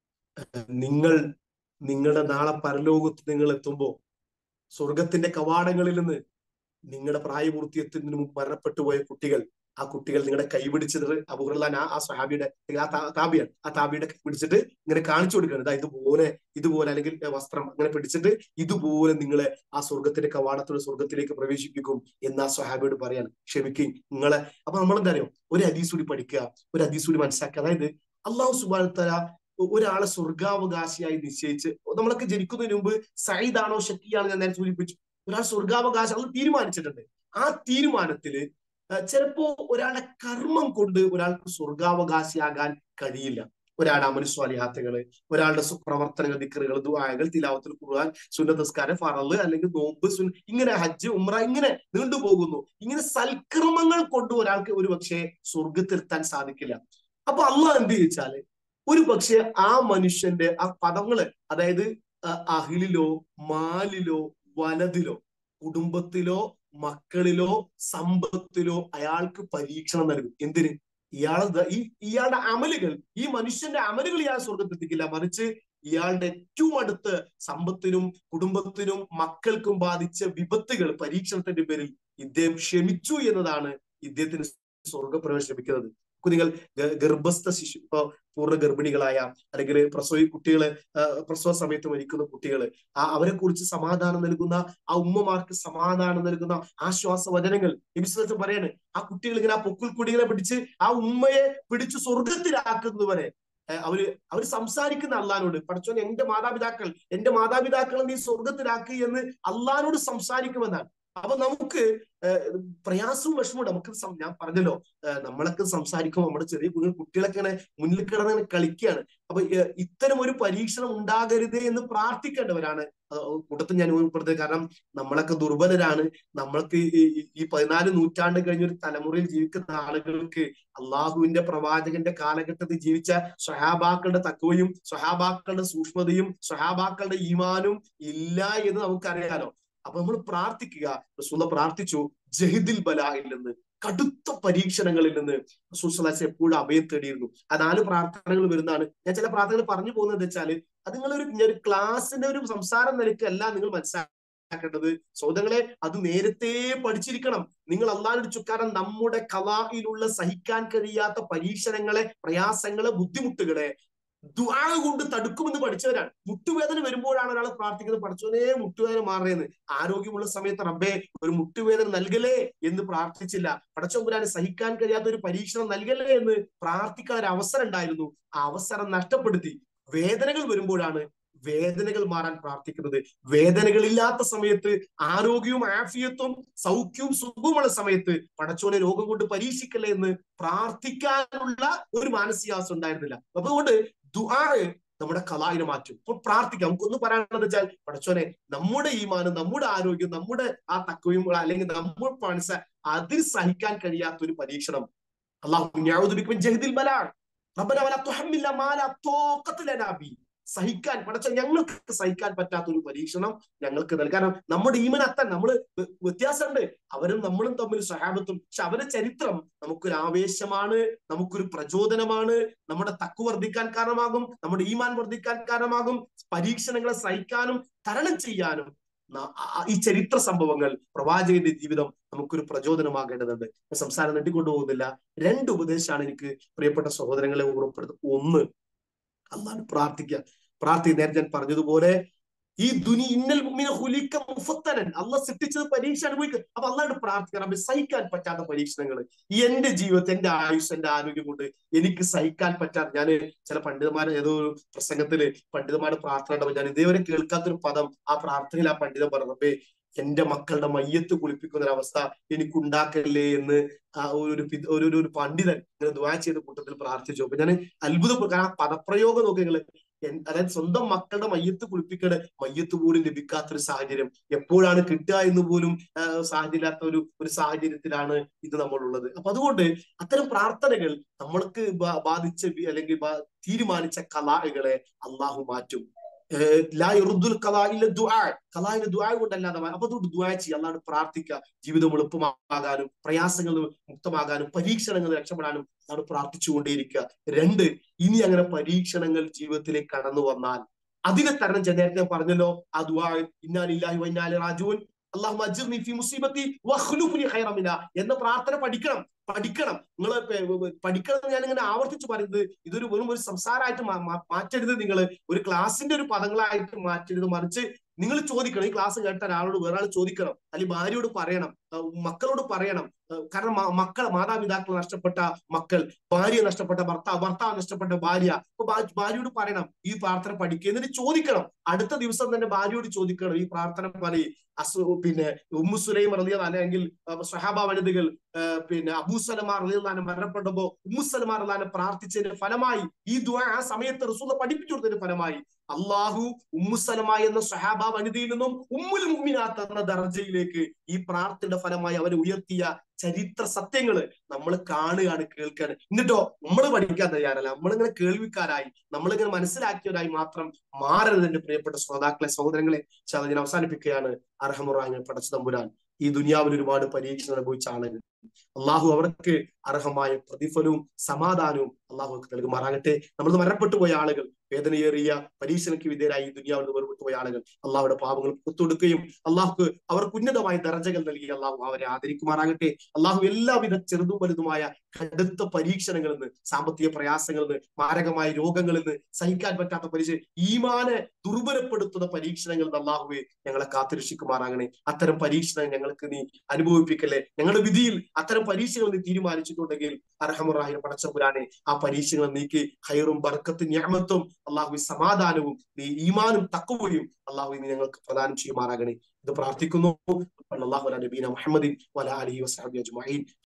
നിങ്ങൾ നിങ്ങളുടെ നാളെ പരലോകത്ത് നിങ്ങൾ എത്തുമ്പോ സ്വർഗത്തിന്റെ കവാടങ്ങളിൽ നിന്ന് നിങ്ങളുടെ പ്രായപൂർത്തിയെത്തുന്നതിന് മുമ്പ് മരണപ്പെട്ടു പോയ കുട്ടികൾ ആ കുട്ടികൾ നിങ്ങളുടെ കൈ പിടിച്ചത് അബുഹുർലാൻ ആ ആ സഹാബിയുടെ ആ താ- താബിയാണ് ആ താബിയുടെ കൈ പിടിച്ചിട്ട് ഇങ്ങനെ കാണിച്ചു കൊടുക്കുകയാണ് ഇതാ ഇതുപോലെ ഇതുപോലെ അല്ലെങ്കിൽ ഏ, വസ്ത്രം അങ്ങനെ പിടിച്ചിട്ട് ഇതുപോലെ നിങ്ങളെ ആ സ്വർഗത്തിന്റെ കവാടത്തോടെ സ്വർഗത്തിലേക്ക് പ്രവേശിപ്പിക്കും എന്ന് ആ സ്വഹാബിയോട് പറയാണ് ക്ഷമിക്കും നിങ്ങളെ അപ്പൊ നമ്മൾ എന്താ അറിയോ ഒരു ഹദീസ് കൂടി പഠിക്കുക ഒരു ഹദീസ് കൂടി മനസ്സിലാക്കുക അതായത് അള്ളാഹു സുബാനത്തല ഒരാളെ സ്വർഗാവകാശിയായി നിശ്ചയിച്ച് നമ്മളൊക്കെ ജനിക്കുന്നതിന് മുമ്പ് സയ്യിദാണോ ഷക്കിയാണോ ഞാൻ നേരെ സൂചിപ്പിച്ചു ഒരാൾ സ്വർഗാവകാശം അത് തീരുമാനിച്ചിട്ടുണ്ട് ആ തീരുമാനത്തില് ഏഹ് ചിലപ്പോ ഒരാളുടെ കർമ്മം കൊണ്ട് ഒരാൾക്ക് സ്വർഗാവകാശിയാകാൻ കഴിയില്ല ഒരാളുടെ അമനുസ്വാലിഹാത്തുകള് ഒരാളുടെ സു- പ്രവർത്തനങ്ങൾ ദിക്കറുകൾ ദുആകൾ തിലാവത്തിൽ ഖുർആൻ സുന്നതസ്കാരം ഫറല് അല്ലെങ്കിൽ നോമ്പ് സുൻ ഇങ്ങനെ ഹജ്ജ് ഉംറ ഇങ്ങനെ നീണ്ടുപോകുന്നു ഇങ്ങനെ സൽക്കർമ്മങ്ങൾ കൊണ്ട് ഒരാൾക്ക് ഒരു പക്ഷേ സ്വർഗത്തിലെത്താൻ സാധിക്കില്ല അപ്പൊ അള്ളാഹ് എന്ത് ചോദിച്ചാല് ഒരു പക്ഷേ ആ മനുഷ്യന്റെ ആ പദങ്ങള് അതായത് അഹ് അഹിലിലോ മാലിലോ വലതിലോ കുടുംബത്തിലോ മക്കളിലോ സമ്പത്തിലോ അയാൾക്ക് പരീക്ഷണം നൽകും എന്തിന് ഇയാളെ ദ- ഈ ഇയാളുടെ അമലുകൾ ഈ മനുഷ്യന്റെ അമലുകൾ ഇയാൾ സ്വർഗത്തെത്തിക്കില്ല മറിച്ച് ഇയാളുടെ ഏറ്റവും അടുത്ത് സമ്പത്തിനും കുടുംബത്തിനും മക്കൾക്കും ബാധിച്ച വിപത്തുകൾ പരീക്ഷണത്തിന്റെ പേരിൽ ഇദ്ദേഹം ക്ഷമിച്ചു എന്നതാണ് ഇദ്ദേഹത്തിന് സ്വർഗപ്രവേശനം ലഭിക്കുന്നത് നിങ്ങൾ ഗ- ഗർഭസ്ഥ ശിശു ഇപ്പൊ പൂർണ്ണ ഗർഭിണികളായ അല്ലെങ്കിൽ പ്രസവി കുട്ടികള് ആ, പ്രസവ സമയത്ത് മരിക്കുന്ന കുട്ടികള് ആ അവരെ കുറിച്ച് സമാധാനം നൽകുന്ന ആ ഉമ്മമാർക്ക് സമാധാനം നൽകുന്ന ആശ്വാസ വചനങ്ങൾ നബിസ്വലം പറയാണ് ആ കുട്ടികൾ ഇങ്ങനെ ആ പൊക്കിൾ കുടികളെ പിടിച്ച് ആ ഉമ്മയെ പിടിച്ച് സ്വർഗത്തിലാക്കുന്നത് വരെ ഏഹ് അവര് അവര് സംസാരിക്കുന്ന അള്ളഹാനോട് പഠിച്ചോൻ എന്റെ മാതാപിതാക്കൾ എന്റെ മാതാപിതാക്കളെ നീ സ്വർഗത്തിലാക്കി എന്ന് അള്ളഹാനോട് സംസാരിക്കുമെന്നാണ് അപ്പൊ നമുക്ക് ഏഹ് പ്രയാസവും വിഷമവും നമുക്ക് സം- ഞാൻ പറഞ്ഞല്ലോ ഏഹ് നമ്മളൊക്കെ സംസാരിക്കുമ്പോൾ നമ്മുടെ ചെറിയ കുഞ്ഞു കുട്ടികളൊക്കെ ഇങ്ങനെ മുന്നിൽ കിടന്ന് ഇങ്ങനെ കളിക്കുകയാണ് അപ്പൊ ഏഹ് ഇത്തരം ഒരു പരീക്ഷണം ഉണ്ടാകരുതേ എന്ന് പ്രാർത്ഥിക്കേണ്ടവരാണ് അഹ് കൂട്ടത്തിൽ ഞാൻ ഉൾപ്പെടുത്തത് കാരണം നമ്മളൊക്കെ ദുർബലരാണ് നമ്മൾക്ക് ഈ ഈ- ഈ പതിനാല് നൂറ്റാണ്ട് കഴിഞ്ഞ ഒരു തലമുറയിൽ ജീവിക്കുന്ന ആളുകൾക്ക് അള്ളാഹുവിന്റെ പ്രവാചകന്റെ കാലഘട്ടത്തിൽ ജീവിച്ച സ്വഹാബാക്കളുടെ തത്വയും സ്വഹാബാക്കളുടെ സൂക്ഷ്മതയും സ്വഹാബാക്കളുടെ ഈമാനും ഇല്ല എന്ന് നമുക്കറിയാലോ അപ്പൊ നമ്മൾ പ്രാർത്ഥിക്കുക റസൂല പ്രാർത്ഥിച്ചു ജഹിദിൽ ബലായിൽ നിന്ന് കടുത്ത പരീക്ഷണങ്ങളിൽ നിന്ന് റസൂൽസ് എപ്പോഴും അഭയം തേടിയിരുന്നു ആ നാല് പ്രാർത്ഥനകൾ വരുന്നതാണ് ഞാൻ ചില പ്രാർത്ഥനകൾ പറഞ്ഞു പോകുന്നത് വെച്ചാല് അത് നിങ്ങളൊരു ഒരു ക്ലാസ്സിന്റെ ഒരു സംസാരം നിലയ്ക്കല്ല നിങ്ങൾ മനസ്സിലാക്കേണ്ടത് സൗദങ്ങളെ അത് നേരത്തെ പഠിച്ചിരിക്കണം നിങ്ങൾ അള്ളാഹുടെ ചുക്കാരം നമ്മുടെ കലായിലുള്ള സഹിക്കാൻ കഴിയാത്ത പരീക്ഷണങ്ങളെ പ്രയാസങ്ങളെ ബുദ്ധിമുട്ടുകളെ ദുആ കൊണ്ട് തടുക്കുമെന്ന് പഠിച്ചവരാണ് മുട്ടുവേദന വരുമ്പോഴാണ് ഒരാൾ പ്രാർത്ഥിക്കുന്നത് പഠിച്ചവനെ മുട്ടുവേദന മാറേന്ന് ആരോഗ്യമുള്ള സമയത്ത് റബ്ബേ ഒരു മുട്ടുവേദന നൽകലേ എന്ന് പ്രാർത്ഥിച്ചില്ല പടച്ചോമ്പുരാന് സഹിക്കാൻ കഴിയാത്ത ഒരു പരീക്ഷണം നൽകലേ എന്ന് പ്രാർത്ഥിക്കാൻ ഒരു അവസരം ഉണ്ടായിരുന്നു ആ അവസരം നഷ്ടപ്പെടുത്തി വേദനകൾ വരുമ്പോഴാണ് വേദനകൾ മാറാൻ പ്രാർത്ഥിക്കുന്നത് വേദനകളില്ലാത്ത സമയത്ത് ആരോഗ്യവും ആഫിയത്വം സൗഖ്യവും സുഖവുമുള്ള സമയത്ത് പടച്ചോനെ രോഗം കൊണ്ട് പരീക്ഷിക്കല്ലേ എന്ന് പ്രാർത്ഥിക്കാനുള്ള ഒരു മാനസികാവസ്ഥ ഉണ്ടായിരുന്നില്ല അപ്പൊ അതുകൊണ്ട് ദുആ നമ്മുടെ കലായിനെ മാറ്റും അപ്പോൾ പ്രാർത്ഥിക്കാം നമുക്കൊന്ന് പറയാനുള്ളത് വെച്ചാൽ പടച്ചോനെ നമ്മുടെ ഈമാനും നമ്മുടെ ആരോഗ്യം നമ്മുടെ ആ തക്കവയും അല്ലെങ്കിൽ നമ്മൾ പണിസ അതിൽ സഹിക്കാൻ കഴിയാത്ത ഒരു പരീക്ഷണം അള്ളാഹു ജഹദിൽ ബലാണ് റബ്ബന വല തുഹമ്മില്ല മാല തോക്കത്ത് ലനാ ബി സഹിക്കാൻ പടച്ച ഞങ്ങൾക്ക് സഹിക്കാൻ പറ്റാത്ത ഒരു പരീക്ഷണം ഞങ്ങൾക്ക് നൽകാൻ കാരണം നമ്മുടെ ഈമൻ അത്തൻ നമ്മൾ വ്യത്യാസമുണ്ട് അവരും നമ്മളും തമ്മിൽ സഹാബത്തും പക്ഷെ അവരുടെ ചരിത്രം നമുക്കൊരു ആവേശമാണ് നമുക്കൊരു പ്രചോദനമാണ് നമ്മുടെ തക്കു വർദ്ധിക്കാൻ കാരണമാകും നമ്മുടെ ഈമാൻ വർദ്ധിക്കാൻ കാരണമാകും പരീക്ഷണങ്ങളെ സഹിക്കാനും തരണം ചെയ്യാനും ഈ ചരിത്ര സംഭവങ്ങൾ പ്രവാചകന്റെ ജീവിതം നമുക്കൊരു പ്രചോദനമാകേണ്ടതുണ്ട് സംസാരം നീട്ടിക്കൊണ്ടുപോകുന്നില്ല രണ്ട് ഉപദേശമാണ് എനിക്ക് പ്രിയപ്പെട്ട സഹോദരങ്ങളെ ഓർമ്മപ്പെടുത്തുന്നത് ഒന്ന് അള്ളാഹ് പ്രാർത്ഥിക്കുക പ്രാർത്ഥി നേരെ ഞാൻ പറഞ്ഞതുപോലെ ഈ ദുനി ഇന്നൽ ഹുലിക്ക മുഫത്തനൻ അല്ല സൃഷ്ടിച്ചത് പരീക്ഷ അനുഭവിക്കുക അപ്പൊ അള്ളാഹ് പ്രാർത്ഥിക്കണം സഹിക്കാൻ പറ്റാത്ത പരീക്ഷണങ്ങൾ എന്റെ ജീവിതത്തിൽ എന്റെ ആയുസ് എന്റെ ആരോഗ്യം കൊണ്ട് എനിക്ക് സഹിക്കാൻ പറ്റാത്ത ഞാൻ ചില പണ്ഡിതന്മാരെ ഏതോ ഒരു പ്രസംഗത്തില് പണ്ഡിതന്മാരുടെ പ്രാർത്ഥന ഉണ്ടാവും ഞാൻ ഇതേവരെ കേൾക്കാത്തൊരു പദം ആ പ്രാർത്ഥനയിൽ ആ പണ്ഡിതൻ പറഞ്ഞപ്പേ എന്റെ മക്കളുടെ മയ്യത്ത് കുളിപ്പിക്കുന്ന ഒരു അവസ്ഥ എനിക്ക് ഉണ്ടാക്കല്ലേ എന്ന് ആ ഒരു ഒരു ഒരു പണ്ഡിതൻ ഇങ്ങനെ ദ്വാ ചെയ്ത കൂട്ടത്തിൽ പ്രാർത്ഥിച്ചു അപ്പൊ ഞാൻ അത്ഭുതപ്പെട്ടു കാരണം ആ പദപ്രയോഗം നോക്കി നിങ്ങള് അതായത് സ്വന്തം മക്കളുടെ മയ്യത്ത് കുളിപ്പിക്കണ മയ്യത്ത് പോലും ലഭിക്കാത്തൊരു സാഹചര്യം എപ്പോഴാണ് കിട്ടുക എന്ന് പോലും സാഹചര്യമില്ലാത്ത ഒരു ഒരു സാഹചര്യത്തിലാണ് ഇത് നമ്മളുള്ളത് അപ്പൊ അതുകൊണ്ട് അത്തരം പ്രാർത്ഥനകൾ നമ്മൾക്ക് ബാധിച്ച അല്ലെങ്കിൽ തീരുമാനിച്ച കലാകളെ അള്ളാഹു മാറ്റും കലാഹിന്റെ ദുആ കൊണ്ടല്ലാതെ അപ്പൊ അതുകൊണ്ട് ദുആ ചെയ്യുക അല്ലാണ്ട് പ്രാർത്ഥിക്കുക ജീവിതം എളുപ്പമാകാനും പ്രയാസങ്ങൾ മുക്തമാകാനും പരീക്ഷണങ്ങൾ രക്ഷപ്പെടാനും അതാണ് പ്രാർത്ഥിച്ചുകൊണ്ടേയിരിക്കുക രണ്ട് ഇനി അങ്ങനെ പരീക്ഷണങ്ങൾ ജീവിതത്തിലേക്ക് കടന്നു വന്നാൽ അതിനെ തരണം ചെയ്യാൻ നേരത്തെ പറഞ്ഞല്ലോ ആ ദുആ ഇന്നാലില്ലാഹി വൈനാലി റാജൂൻ അള്ളാഹു അജിർനി ഫി മുസീബത്തി വഖ്ലുഫ്നി ഖൈറ മിന എന്ന പ്രാർത്ഥന പഠിക്കണം പഠിക്കണം നിങ്ങൾ പഠിക്കണം ഞാൻ ഇങ്ങനെ ആവർത്തിച്ച് പറയുന്നത് ഇതൊരു വെറും ഒരു സംസാരമായിട്ട് മാറ്റരുത് നിങ്ങൾ ഒരു ക്ലാസിന്റെ ഒരു പദങ്ങളായിട്ട് മാറ്റരുത് മറിച്ച് നിങ്ങൾ ചോദിക്കണം ഈ ക്ലാസ് കേട്ട ഒരാളോട് വേറെ ആൾ ചോദിക്കണം അല്ലെങ്കിൽ ഭാര്യയോട് പറയണം മക്കളോട് പറയണം കാരണം മക്കൾ മാതാപിതാക്കൾ നഷ്ടപ്പെട്ട മക്കൾ ഭാര്യ നഷ്ടപ്പെട്ട ഭർത്താവ് ഭർത്താവ് നഷ്ടപ്പെട്ട ഭാര്യ അപ്പൊ ഭാര്യയോട് പറയണം ഈ പ്രാർത്ഥന പഠിക്കുക എന്നിട്ട് ചോദിക്കണം അടുത്ത ദിവസം തന്നെ ഭാര്യയോട് ചോദിക്കണം ഈ പ്രാർത്ഥന പറയും അസു പിന്നെ ഉമ്മു സുലൈം റളിയ അല്ലെങ്കിൽ സഹാബ വനിതകൾ പിന്നെ അബൂ സലമാ റളിയല്ലാഹു മരണപ്പെട്ടപ്പോ ഉമ്മു സലമാ റളിയല്ലാഹു പ്രാർത്ഥിച്ചതിന്റെ ഫലമായി ഈ ദുആ ആ സമയത്ത് റസൂൽ പഠിപ്പിച്ചു കൊടുത്തതിന്റെ ഫലമായി അള്ളാഹു ഉമ്മുസലമ എന്ന സഹാബ വനിതയിൽ നിന്നും ഉമ്മുൽ മുഅ്മിനാത്ത് എന്ന ദർജയിലേക്ക് ഈ പ്രാർത്ഥനയുടെ ഫലമായി അവരെ ഉയർത്തിയ ചരിത്ര സത്യങ്ങള് നമ്മൾ കാണുകയാണ് കേൾക്കുകയാണ് എന്നിട്ടോ നമ്മൾ പഠിക്കാൻ തയ്യാറല്ല നമ്മളിങ്ങനെ കേൾവിക്കാരായി നമ്മളിങ്ങനെ മനസ്സിലാക്കിയവരായി മാത്രം മാറരുത് എന്റെ പ്രിയപ്പെട്ട ശ്രോതാക്കളെ സഹോദരങ്ങളെ ഞാൻ അവസാനിപ്പിക്കുകയാണ് അർഹമുറാഹിനെ പടച്ചു തമ്പുരാൻ ഈ ദുനിയാവിൽ ഒരുപാട് പരീക്ഷണം അനുഭവിച്ച ആളുകൾ അള്ളാഹു അവർക്ക് അർഹമായ പ്രതിഫലവും സമാധാനവും അള്ളാഹു നൽകുമാറാകട്ടെ നമ്മൾ മരണപ്പെട്ടു പോയ ആളുകൾ വേദനയേറിയ പരീക്ഷണയ്ക്ക് വിധേയരായി ഈ ദുനിയാവിൽ നിന്ന് വേർപെട്ടു പോയ ആളുകൾ അള്ളാഹുടെ പാപങ്ങൾ പുറത്തൊടുക്കുകയും അള്ളാഹുക്ക് അവർക്ക് ഉന്നതമായ ദർജകൾ നൽകി അള്ളാഹു അവരെ ആദരിക്കുമാറാകട്ടെ അള്ളാഹു എല്ലാവിധ ചെറുതും വലുതുമായ കടുത്ത പരീക്ഷണങ്ങളിൽ നിന്ന് സാമ്പത്തിക പ്രയാസങ്ങളിൽ നിന്ന് മാരകമായ രോഗങ്ങളിൽ നിന്ന് സഹിക്കാൻ പറ്റാത്ത പരീക്ഷ ഈമാനെ ദുർബലപ്പെടുത്തുന്ന പരീക്ഷണങ്ങളിൽ നിന്ന് അള്ളാഹുവെ ഞങ്ങളെ കാത്തുരക്ഷിക്കുമാറാകണേ അത്തരം പരീക്ഷണം ഞങ്ങൾക്ക് നീ അനുഭവിപ്പിക്കല്ലേ ഞങ്ങളുടെ വിധിയിൽ അത്തരം പരീക്ഷകൾ നീ തീരുമാനിച്ചിട്ടുണ്ടെങ്കിൽ അർഹമുറാഹിനെ പടച്ചപുരാനെ ആ പരീക്ഷകൾ നീക്കി ഹൈറും ബർക്കത്തും ഞാമത്തും അള്ളാഹു സമാധാനവും നീ ഈമാനും തക്കവയും അള്ളാഹു നീ ഞങ്ങൾക്ക് പ്രദാനം ചെയ്യുമാറാകണേ ഇത് പ്രാർത്ഥിക്കുന്നു അള്ളാഹു നബീന മുഹമ്മദിൻ വല അലി വസാബി അജ്മഈൻ